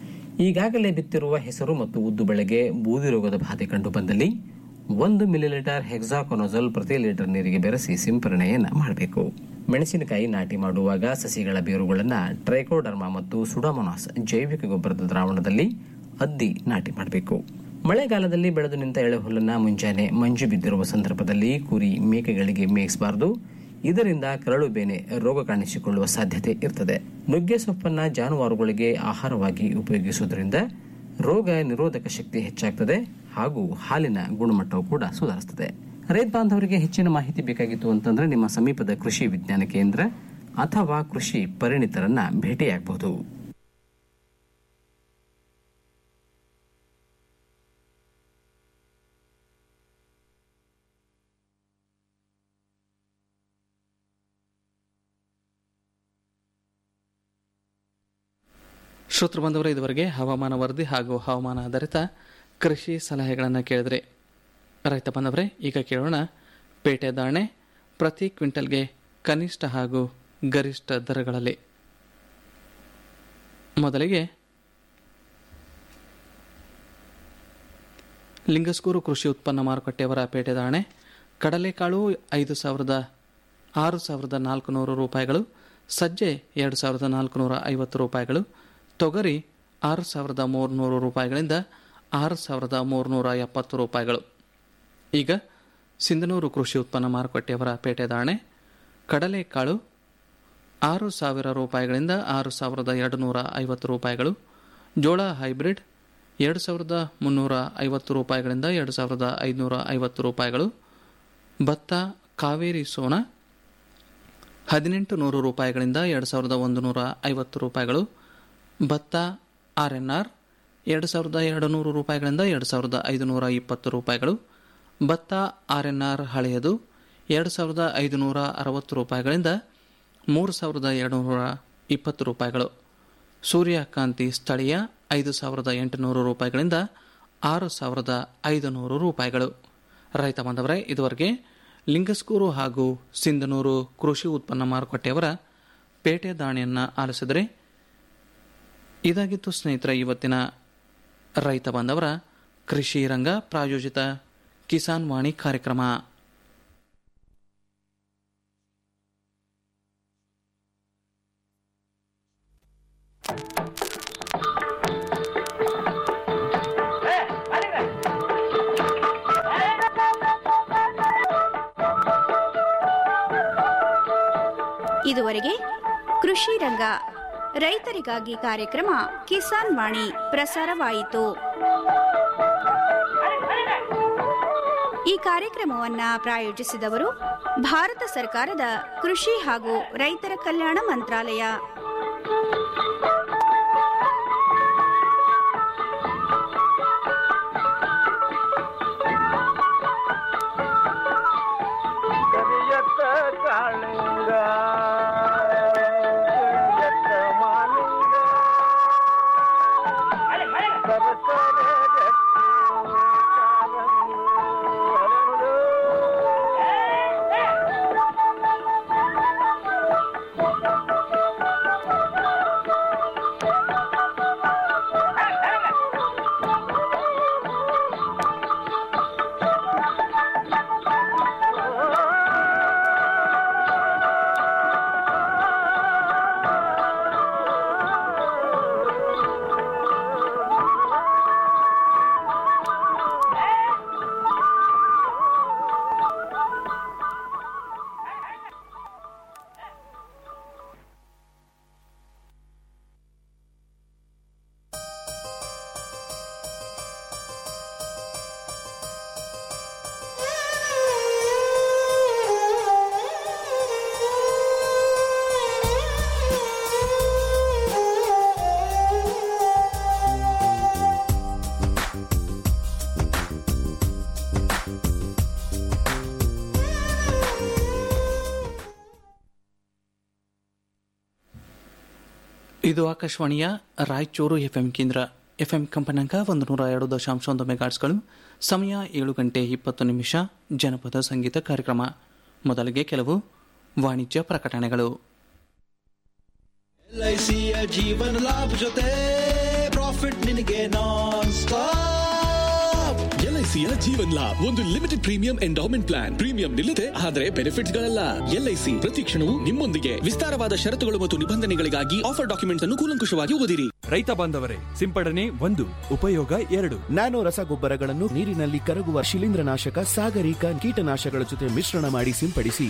ಈಗಾಗಲೇ ಬಿತ್ತಿರುವ ಹೆಸರು ಮತ್ತು ಉದ್ದು ಬೆಳೆಗೆ ಬೂದಿ ರೋಗದ ಬಾಧೆ ಕಂಡು ಬಂದಲ್ಲಿ ಒಂದು ಮಿಲಿಲೀಟರ್ ಹೆಕ್ಸಾಕೊನೋಜಲ್ ಪ್ರತಿ ಲೀಟರ್ ನೀರಿಗೆ ಬೆರೆಸಿ ಸಿಂಪರಣೆಯನ್ನ ಮಾಡಬೇಕು ಮೆಣಸಿನಕಾಯಿ ನಾಟಿ ಮಾಡುವಾಗ ಸಸಿಗಳ ಬೇರುಗಳನ್ನ ಟ್ರೈಕೋಡರ್ಮಾ ಮತ್ತು ಸುಡಾಮೊನಾಸ್ ಜೈವಿಕ ಗೊಬ್ಬರದ ದ್ರಾವಣದಲ್ಲಿ ಅದ್ದಿ ನಾಟಿ ಮಾಡಬೇಕು ಮಳೆಗಾಲದಲ್ಲಿ ಬೆಳೆದು ನಿಂತ ಎಳೆಹುಲ್ಲನ್ನ ಮುಂಜಾನೆ ಮಂಜು ಬಿದ್ದಿರುವ ಸಂದರ್ಭದಲ್ಲಿ ಕುರಿ ಮೇಕೆಗಳಿಗೆ ಮೇಯಿಸಬಾರದು ಇದರಿಂದ ಕರಳು ಬೇನೆ ರೋಗ ಕಾಣಿಸಿಕೊಳ್ಳುವ ಸಾಧ್ಯತೆ ಇರ್ತದೆ ನುಗ್ಗೆ ಸೊಪ್ಪನ್ನ ಜಾನುವಾರುಗಳಿಗೆ ಆಹಾರವಾಗಿ ಉಪಯೋಗಿಸುವುದರಿಂದ ರೋಗ ನಿರೋಧಕ ಶಕ್ತಿ ಹೆಚ್ಚಾಗ್ತದೆ ಹಾಗೂ ಹಾಲಿನ ಗುಣಮಟ್ಟವು ಕೂಡ ಸುಧಾರಿಸುತ್ತದೆ ರೈತ ಬಾಂಧವರಿಗೆ ಹೆಚ್ಚಿನ ಮಾಹಿತಿ ಬೇಕಾಗಿತ್ತು ಅಂತಂದ್ರೆ ನಿಮ್ಮ ಸಮೀಪದ ಕೃಷಿ ವಿಜ್ಞಾನ ಕೇಂದ್ರ ಅಥವಾ ಕೃಷಿ ಪರಿಣಿತರನ್ನ ಭೇಟಿಯಾಗಬಹುದು ಶ್ರೋತೃ ಬಂದವರು ಇದುವರೆಗೆ ಹವಾಮಾನ ವರದಿ ಹಾಗೂ ಹವಾಮಾನ ಆಧಾರಿತ ಕೃಷಿ ಸಲಹೆಗಳನ್ನು ಕೇಳಿದ್ರಿ ರೈತ ಬಂದವರೇ ಈಗ ಕೇಳೋಣ ಪೇಟೆ ದಾಣೆ ಪ್ರತಿ ಕ್ವಿಂಟಲ್ಗೆ ಕನಿಷ್ಠ ಹಾಗೂ ಗರಿಷ್ಠ ದರಗಳಲ್ಲಿ ಮೊದಲಿಗೆ ಲಿಂಗಸ್ಕೂರು ಕೃಷಿ ಉತ್ಪನ್ನ ಮಾರುಕಟ್ಟೆಯವರ ಪೇಟೆ ದಾಣೆ ಕಡಲೆಕಾಳು ಐದು ಸಾವಿರದ ಆರು ಸಾವಿರದ ನಾಲ್ಕುನೂರು ರೂಪಾಯಿಗಳು ಸಜ್ಜೆ ಎರಡು ಸಾವಿರದ ನಾಲ್ಕುನೂರ ಐವತ್ತು ರೂಪಾಯಿಗಳು ತೊಗರಿ ಆರು ಸಾವಿರದ ಮೂರುನೂರು ರೂಪಾಯಿಗಳಿಂದ ಆರು ಸಾವಿರದ ಮೂರುನೂರ ಎಪ್ಪತ್ತು ರೂಪಾಯಿಗಳು ಈಗ ಸಿಂಧನೂರು ಕೃಷಿ ಉತ್ಪನ್ನ ಮಾರುಕಟ್ಟೆಯವರ ಪೇಟೆ ದಾಣೆ ಕಡಲೆಕಾಳು ಆರು ಸಾವಿರ ರೂಪಾಯಿಗಳಿಂದ ಆರು ಸಾವಿರದ ಎರಡು ನೂರ ಐವತ್ತು ರೂಪಾಯಿಗಳು ಜೋಳ ಹೈಬ್ರಿಡ್ ಎರಡು ಸಾವಿರದ ಮುನ್ನೂರ ಐವತ್ತು ರೂಪಾಯಿಗಳಿಂದ ಎರಡು ಸಾವಿರದ ಐದುನೂರ ಐವತ್ತು ರೂಪಾಯಿಗಳು ಭತ್ತ ಕಾವೇರಿ ಸೋನಾ ಹದಿನೆಂಟು ನೂರು ರೂಪಾಯಿಗಳಿಂದ ಎರಡು ಸಾವಿರದ ಒಂದು ನೂರ ಐವತ್ತು ರೂಪಾಯಿಗಳು ಭತ್ತ ಆರ್ ಎನ್ ಆರ್ ಎರಡು ಸಾವಿರದ ಎರಡು ನೂರು ರೂಪಾಯಿಗಳಿಂದ ಎರಡು ಸಾವಿರದ ಐದುನೂರ ಇಪ್ಪತ್ತು ರೂಪಾಯಿಗಳು ಭತ್ತ ಆರ್ ಎನ್ ಆರ್ ಹಳೆಯದು ಎರಡು ಸಾವಿರದ ಐದುನೂರ ಅರವತ್ತು ರೂಪಾಯಿಗಳಿಂದ ಮೂರು ಸಾವಿರದ ಎರಡು ನೂರ ಇಪ್ಪತ್ತು ರೂಪಾಯಿಗಳು ಸೂರ್ಯಕಾಂತಿ ಸ್ಥಳೀಯ ಐದು ಸಾವಿರದ ಎಂಟುನೂರು ರೂಪಾಯಿಗಳಿಂದ ಆರು ಸಾವಿರದ ಐದುನೂರು ರೂಪಾಯಿಗಳು ರೈತ ಬಾಂಧವರೇ ಇದುವರೆಗೆ ಲಿಂಗಸ್ಕೂರು ಹಾಗೂ ಸಿಂಧನೂರು ಕೃಷಿ ಉತ್ಪನ್ನ ಮಾರುಕಟ್ಟೆಯವರ ಪೇಟೆ ದಾಣಿಯನ್ನು ಆಲಿಸಿದರೆ ಇದಾಗಿತ್ತು ಸ್ನೇಹಿತರ ಇವತ್ತಿನ ರೈತ ಬಾಂಧವರ ಕೃಷಿ ರಂಗ ಪ್ರಾಯೋಜಿತ ಕಿಸಾನ್ ವಾಣಿ ಕಾರ್ಯಕ್ರಮ ಇದುವರೆಗೆ ಕೃಷಿ ರಂಗ ರೈತರಿಗಾಗಿ ಕಾರ್ಯಕ್ರಮ ಕಿಸಾನ್ ವಾಣಿ ಪ್ರಸಾರವಾಯಿತು ಈ ಕಾರ್ಯಕ್ರಮವನ್ನ ಪ್ರಾಯೋಜಿಸಿದವರು ಭಾರತ ಸರ್ಕಾರದ ಕೃಷಿ ಹಾಗೂ ರೈತರ ಕಲ್ಯಾಣ ಮಂತ್ರಾಲಯ ಇದು ಆಕಾಶವಾಣಿಯ ರಾಯಚೂರು ಎಫ್ಎಂ ಕೇಂದ್ರ ಎಫ್ಎಂ ಕಂಪನಾಂಕ ಒಂದು ನೂರ ಎರಡು ದಶಾಂಶ ಒಂದು ಮೆಗಾಟ್ಸ್ಗಳು ಸಮಯ ಏಳು ಗಂಟೆ ಇಪ್ಪತ್ತು ನಿಮಿಷ ಜನಪದ ಸಂಗೀತ ಕಾರ್ಯಕ್ರಮ ಮೊದಲಿಗೆ ಕೆಲವು ವಾಣಿಜ್ಯ ಪ್ರಕಟಣೆಗಳು ಎಲ್ಐಸಿಯ ಜೀವನ ಲಾಭ ಜೊತೆ ಪ್ರಾಫಿಟ್ ನಿನಗೆ ನಾನ್ ಸ್ಟಾಪ್ ಎಲ್ಐಸಿಯ ಜೀವನ್ ಲಾಭ್ ಒಂದು limited premium endowment plan premium ನಿಲ್ಲದೆ ಆದರೆ ಬೆನಿಫಿಟ್ಸ್ ಗಳಲ್ಲ ಎಲ್ಐಸಿ ಪ್ರತಿ ಕ್ಷಣವೂ ನಿಮ್ಮೊಂದಿಗೆ ವಿಸ್ತಾರವಾದ ಷರತ್ತುಗಳು ಮತ್ತು ನಿಬಂಧನೆಗಳಿಗಾಗಿ ಆಫರ್ ಡಾಕ್ಯುಮೆಂಟ್ಸ್ ಅನ್ನು ಕೂಲಂಕುಷವಾಗಿ ಓದಿರಿ ರೈತ ಬಾಂಧವರೇ ಸಿಂಪಡಣೆ ಒಂದು ಉಪಯೋಗ ಎರಡು ನ್ಯಾನೋ ರಸಗೊಬ್ಬರಗಳನ್ನು ನೀರಿನಲ್ಲಿ ಕರಗುವ ಶಿಲೀಂಧ್ರನಾಶಕ ಸಾಗರಿಕ ಕೀಟನಾಶಕಗಳ ಜೊತೆ ಮಿಶ್ರಣ ಮಾಡಿ ಸಿಂಪಡಿಸಿ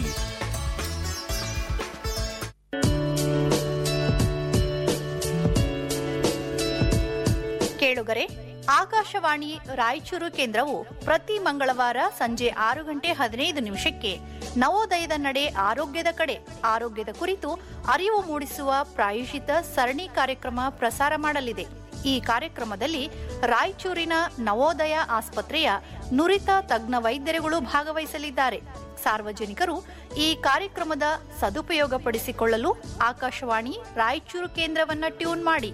ಕೇಳುಗರೆ ಆಕಾಶವಾಣಿ ರಾಯಚೂರು ಕೇಂದ್ರವು ಪ್ರತಿ ಮಂಗಳವಾರ ಸಂಜೆ ಆರು ಗಂಟೆ ಹದಿನೈದು ನಿಮಿಷಕ್ಕೆ ನವೋದಯದ ನಡೆ ಆರೋಗ್ಯದ ಕಡೆ ಆರೋಗ್ಯದ ಕುರಿತು ಅರಿವು ಮೂಡಿಸುವ ಪ್ರಾಯೋಜಿತ ಸರಣಿ ಕಾರ್ಯಕ್ರಮ ಪ್ರಸಾರ ಮಾಡಲಿದೆ ಈ ಕಾರ್ಯಕ್ರಮದಲ್ಲಿ ರಾಯಚೂರಿನ ನವೋದಯ ಆಸ್ಪತ್ರೆಯ ನುರಿತ ತಜ್ಞ ವೈದ್ಯರುಗಳು ಭಾಗವಹಿಸಲಿದ್ದಾರೆ ಸಾರ್ವಜನಿಕರು ಈ ಕಾರ್ಯಕ್ರಮದ ಸದುಪಯೋಗಪಡಿಸಿಕೊಳ್ಳಲು ಆಕಾಶವಾಣಿ ರಾಯಚೂರು ಕೇಂದ್ರವನ್ನ ಟ್ಯೂನ್ ಮಾಡಿ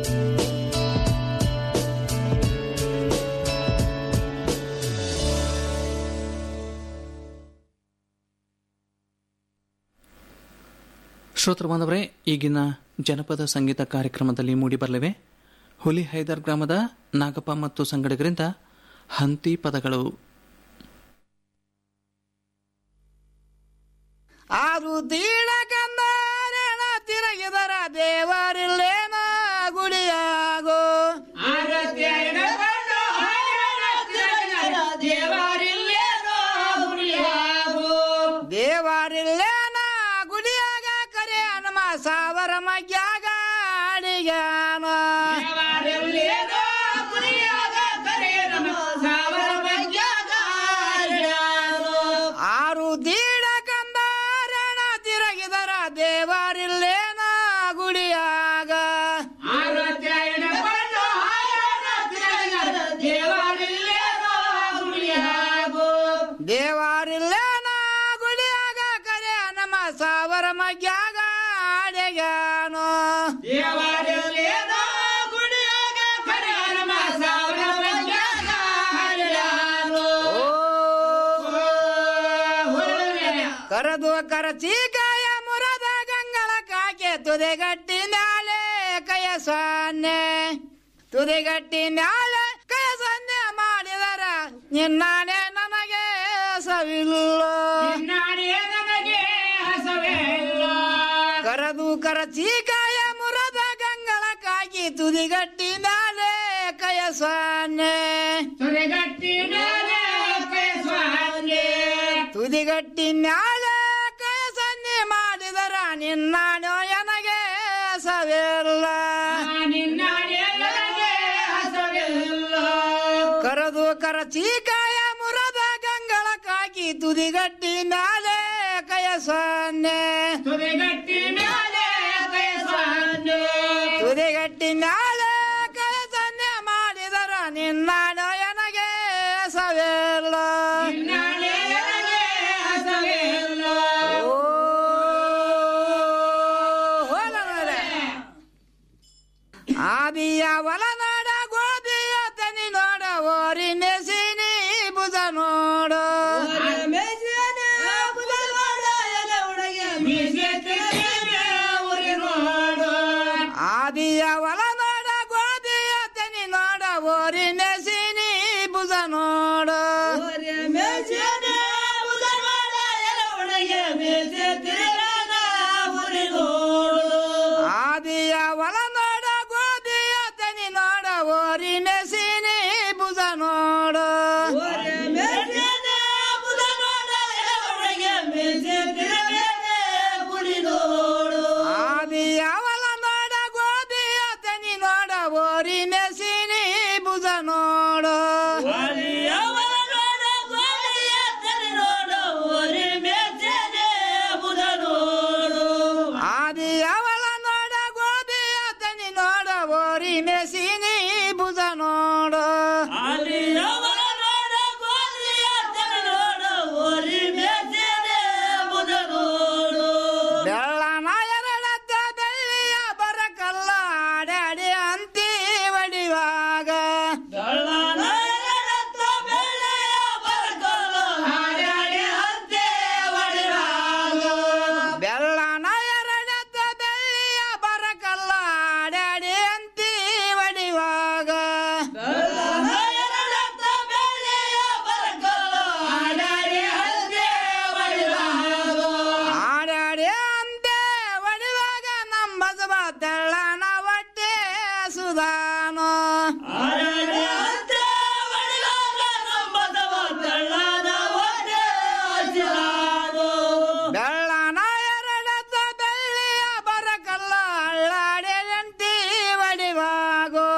ಶ್ರೋತೃ ಬಾಂಧವರೇ ಈಗಿನ ಜನಪದ ಸಂಗೀತ ಕಾರ್ಯಕ್ರಮದಲ್ಲಿ ಮೂಡಿಬರಲಿವೆ ಹುಲಿ ಹೈದರ್ ಗ್ರಾಮದ ನಾಗಪ್ಪ ಮತ್ತು ಸಂಗಡಿಗರಿಂದ ಹಂತಿ ಪದಗಳು ಆರು ತೀಡ ಕಂದಾರಣ ತಿರುಗಿದರ ದೇವರಿಲ್ಲೇನ ಗುಡಿಯಾಗೋ ದೇವರಿಲ್ಲೇನ ಗುಡಿಯಾಗ ಕರೆ ಹನುಮ ಸಾವರ ಮಗ್ಯಾಗ ಅಡಿಗಾನ ಆರು ದೀಡ ಕಂದಾರಣ ತಿರುಗಿದರ ದೇವರಿಲ್ಲೇನ ಗುಡಿಯಾಗ ದೇವರಿಲ್ಲೇನ ಗುಡಿಯಾಗ ಕರೆ ನಮ್ಮ ಸಾವರ ಮಗ್ಯಾಗ ಅಡೆಗಾನು ಕರದು ಕರಚೀಕಾಯ ಮುರದ ಗಂಗಳ ಕಾಕೆ ತುದೆಗಟ್ಟಿ ಮ್ಯಾಲೆ ಕಯ ಸೊನ್ನೆ ತುದಿಗಟ್ಟಿ ಮ್ಯಾಲೆ ಕಯ ಸೊನ್ನೆ ಮಾಡಿದರ ನಿನ್ನಾಣೆ ನನಗೆ ಸವಿಲ್ಲ ಕರದು ಕರಚೀಕಾಯ ಮುರದ ಗಂಗಳ ಕಾಗಿ ತುದಿಗಟ್ಟಿ ಮ್ಯಾಲೆ ಕಯ ಸೊನ್ನೆ ತುದಿಗಟ್ಟಿ ಮ್ಯಾಲೆ ಕಯ ಸೊನ್ನೆ ತುದಿಗಟ್ಟಿ ಮ್ಯಾಲೆ ಕಯ ಸನ್ನೆ ಮಾಡಿದರ ನಿನ್ನಾಣೋ ನನಗೆ ಸವಿಲ್ಲ ಕರದು ಕರಚೀಕಾಯ ಮುರದ ಗಂಗಳ ಕಾಗಿ ತುದಿಗಟ್ಟಿ ಮ್ಯಾಲೆ ಕಯ ಸೊನ್ನೆ ತುದಿಗಟ್ಟಿ ಮ್ಯಾಲೆ ಕಯ ಸೊನ್ನೆ ತುದಿಗಟ್ಟಿ ಮ್ಯಾಲೆ ಕಯ ಸೊನ್ನೆ ಮಾಡಿದರ ನಿನ್ನಾಣೋ ನನಗೆ ಸವಿಲ್ಲ ಆದಿಯ ಒಲನಾಡ ಗೋಧಿಯ ತನಿ ನೋಡ ಓರಿ ಮೆಸಿನಿ ಬುಧ ನೋಡು ಆದಿಯ ಒಲನಾಡ ಗೋಧಿಯ ತನಿ ನೋಡ ಓರಿ ಮೆಸಿನಿ ಬುಧ ನೋಡು ಆದಿಯ ಒಲನಾಡ ಗೋಧಿಯ ತನಿ ನೋಡ ಓರಿ ಮೆಸಿನಿ ಬುಧ ನೋಡು ಆದಿಯ ಒಲನಾಡ ಗೋಧಿಯ ತನಿ ಬಸವ ತೆಳ್ಳನ ಹೊಟ್ಟೆ ಸುಧಾನೋ ಬೆಳ್ಳನ ಎರಡತ್ತ ಬೆಳ್ಳಿಯ ಬರಕಲ್ಲ ಅಳ್ಳಾಡೆ ಎಂಟಿ ಒಡಿವಾಗೋ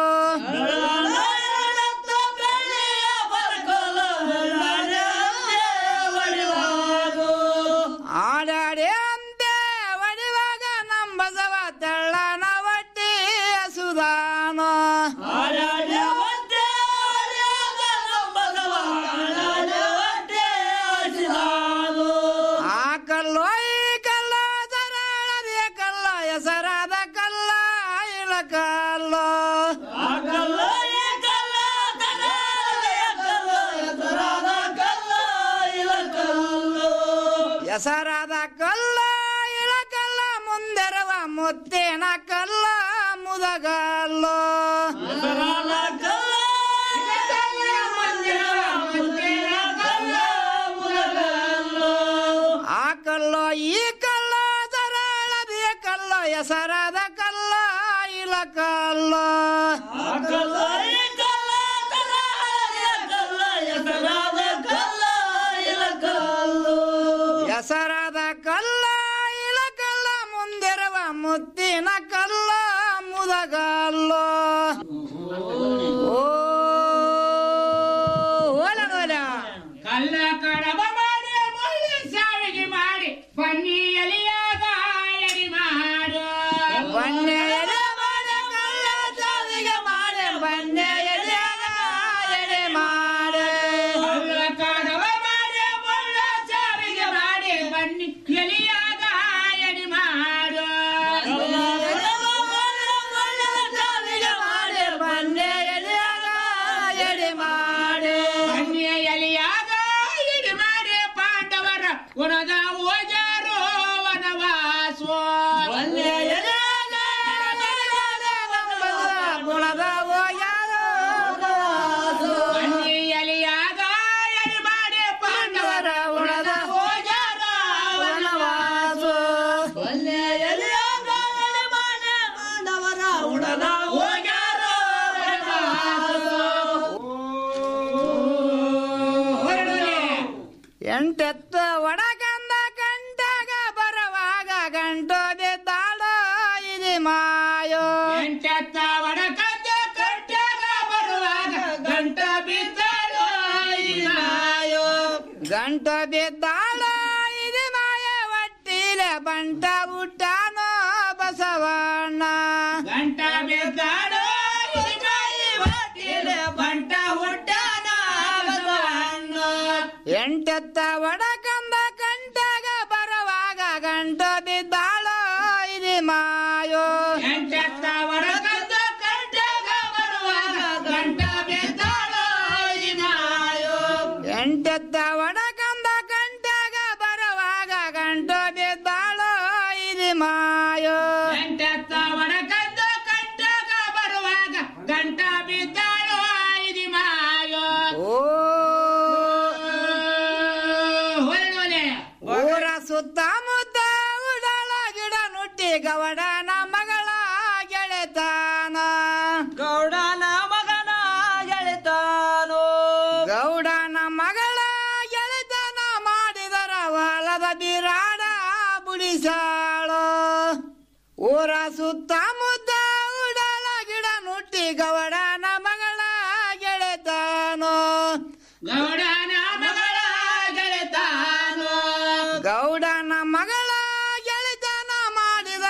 ಆಡಾಡಿ ಅಂತೆ ಒಡಿವಾಗ ನಮ್ಮ ಬಸವ ತೆಳ್ಳನ ಹೊಟ್ಟಿ ಸುಧಾನೋ ಆ ಕಲ್ಲೋ ಈ ಕಲ್ಲ ಸರಳದಿಯ ಕಲ್ಲ ಹೆಸರಾದ ಕಲ್ಲ ಇಳ ಕಲ್ಲೋ ಹೆಸರಾದ ಕಲ್ಲ ಇಳ ಕಲ್ಲ ಮುಂದೆರವ ಮುತ್ತಿನ ಕಲ್ಲ ಮುದಗಲ್ಲೋ ಆ ಕಲ್ಲೋ ಈ ಕಲ್ಲ ಸರಳದಿಯ ಕಲ್ಲ ಹೆಸರಾದ ಕಲ್ಲ ಇಲ ಕಲ್ಲೋ ಹೆಸರಾದ ಕಲ್ಲ ಇಲ ಕಲ್ಲ ಮುಂದಿರುವ ಮುತ್ತಿನ ಕಲ್ಲ ಮುದಗಲ್ಲೋ ಓ ಓಲ ಓಲ ಕಲ್ಲ ಕಡಬ ಮಾಡಿ ಮುಳ್ಳು ಸಾವಿಗೆ ಮಾಡಿ ಬನ್ನಿ ಎಲಿಯಾಗ ಎಡಿ ಮಾಡು ಬನ್ನಿ ಎಲೆ ಮಾಡೆ ಕಲ್ಲ ಸಾವಿಗೆ ಮಾಡೆ ಬನ್ನಿ ಎಲೆಯಾಗ ಎಡೆ ಮಾಡೆ ಕಲ್ಲ ಕಡಬ ಮಾಡಿ ಮುಳ್ಳು ಸಾವಿಗೆ ಮಾಡಿ ಬನ್ನಿ ಎಲಿಯಾಗ ಎಡಿ ಮಾಡು ಬನ್ನಿ ಎಲಿಯಾಗ ಎಡಿ ಮಾಡಿ ಪಾಂಡವರ ಗುಣದ ಓಜಾರೋ ವನವಾಸೋ ಗುಣದ ಓಯಾರೋ ಬನ್ನಿ ಎಲಿಯಾಗ ಎಡಿ ಮಾಡಿ ಪಾಂಡವರ ಗುಣದ ಓಜಾರ ವನವಾಸ ಉಣದ ಓಜಾರ ಎಂಟೆತ್ತ ಒಡಗಂದ ಕಂಡಾಗ ಬರುವಾಗ ಗಂಟು ಬಿದ್ದಾಳ ಇದು ಮಾಯೋ ಎಂಟೆತ್ತ ಒಡಕಂದ ಕಂಡಾಗ ಬರುವಾಗ ಗಂಟ ಬಿದ್ದಾಳೋ ಇದು ಮಾಯೋ ಗಂಟ ಬಿದ್ದಾಳ ಇದು ಮಾಯ ಒಟ್ಟಿಲೆ ಬಂಟ ಹುಟ್ಟಾನೋ ಬಸವಣ್ಣ ಗಂಟ ಬಿದ್ದಾಳೋ ಇದು ಮಾಯ ಒಟ್ಟಿಲೆ ಬಂಟ ಹುಟ್ಟಾನೋ ಬಸವಣ್ಣ ಎಂಟೆತ್ತ ಒಡಕಂದ ಕಂಡಾಗ ಬರುವಾಗ ಗಂಟ ಬಿದ್ದಾಳ ಇದು ಮಾಯೋ ಎಂಟೆತ್ತ ಒಡಕಂದ ಕಂಡಾಗ ಬರುವಾಗ ಗಂಟ ಬಿದ್ದಾಳೋ ಇದು ಮಾಯೋ ಎಂಟೆತ್ತ ಒಡಕಂದ ಕಂಡಾಗ ಬರುವಾಗ ಗಂಟ ಬಿದ್ದಾಳ ಇದು ಮಾಯೋ ಎಂಟೆತ್ತ ಒಡಕಂದ ಕಂಡಾಗ ಬರುವಾಗ ಗಂಟ ಬಿದ್ದಾಳೋ ಇದು ಮಾಯೋ ಹೊರಡೋಲೆ ಊರ ಸುತ್ತಮುತ್ತ ಉಡಳ ಗಿಡ ನುಟ್ಟಿ ಗವಡನ ಮಗಳ ಗೆಳೆತಾನ ಗೌಡನ ಮಗನ ಗೆಳೆತಾನೋ ಗೌಡನ ಮಗಳ ಗೆಳೆತನ ಮಾಡಿದರ ಹೊಲದ ಬಿರಾಡ ಬುಡಿಸಾಳೋ ಊರ ಸುತ್ತಮುತ್ತ ಉಡಳ ಗಿಡ ನುಟ್ಟಿ ಗವಡನ ಮಗಳ ಗೆಳೆತಾನೋ ಗೌಡನ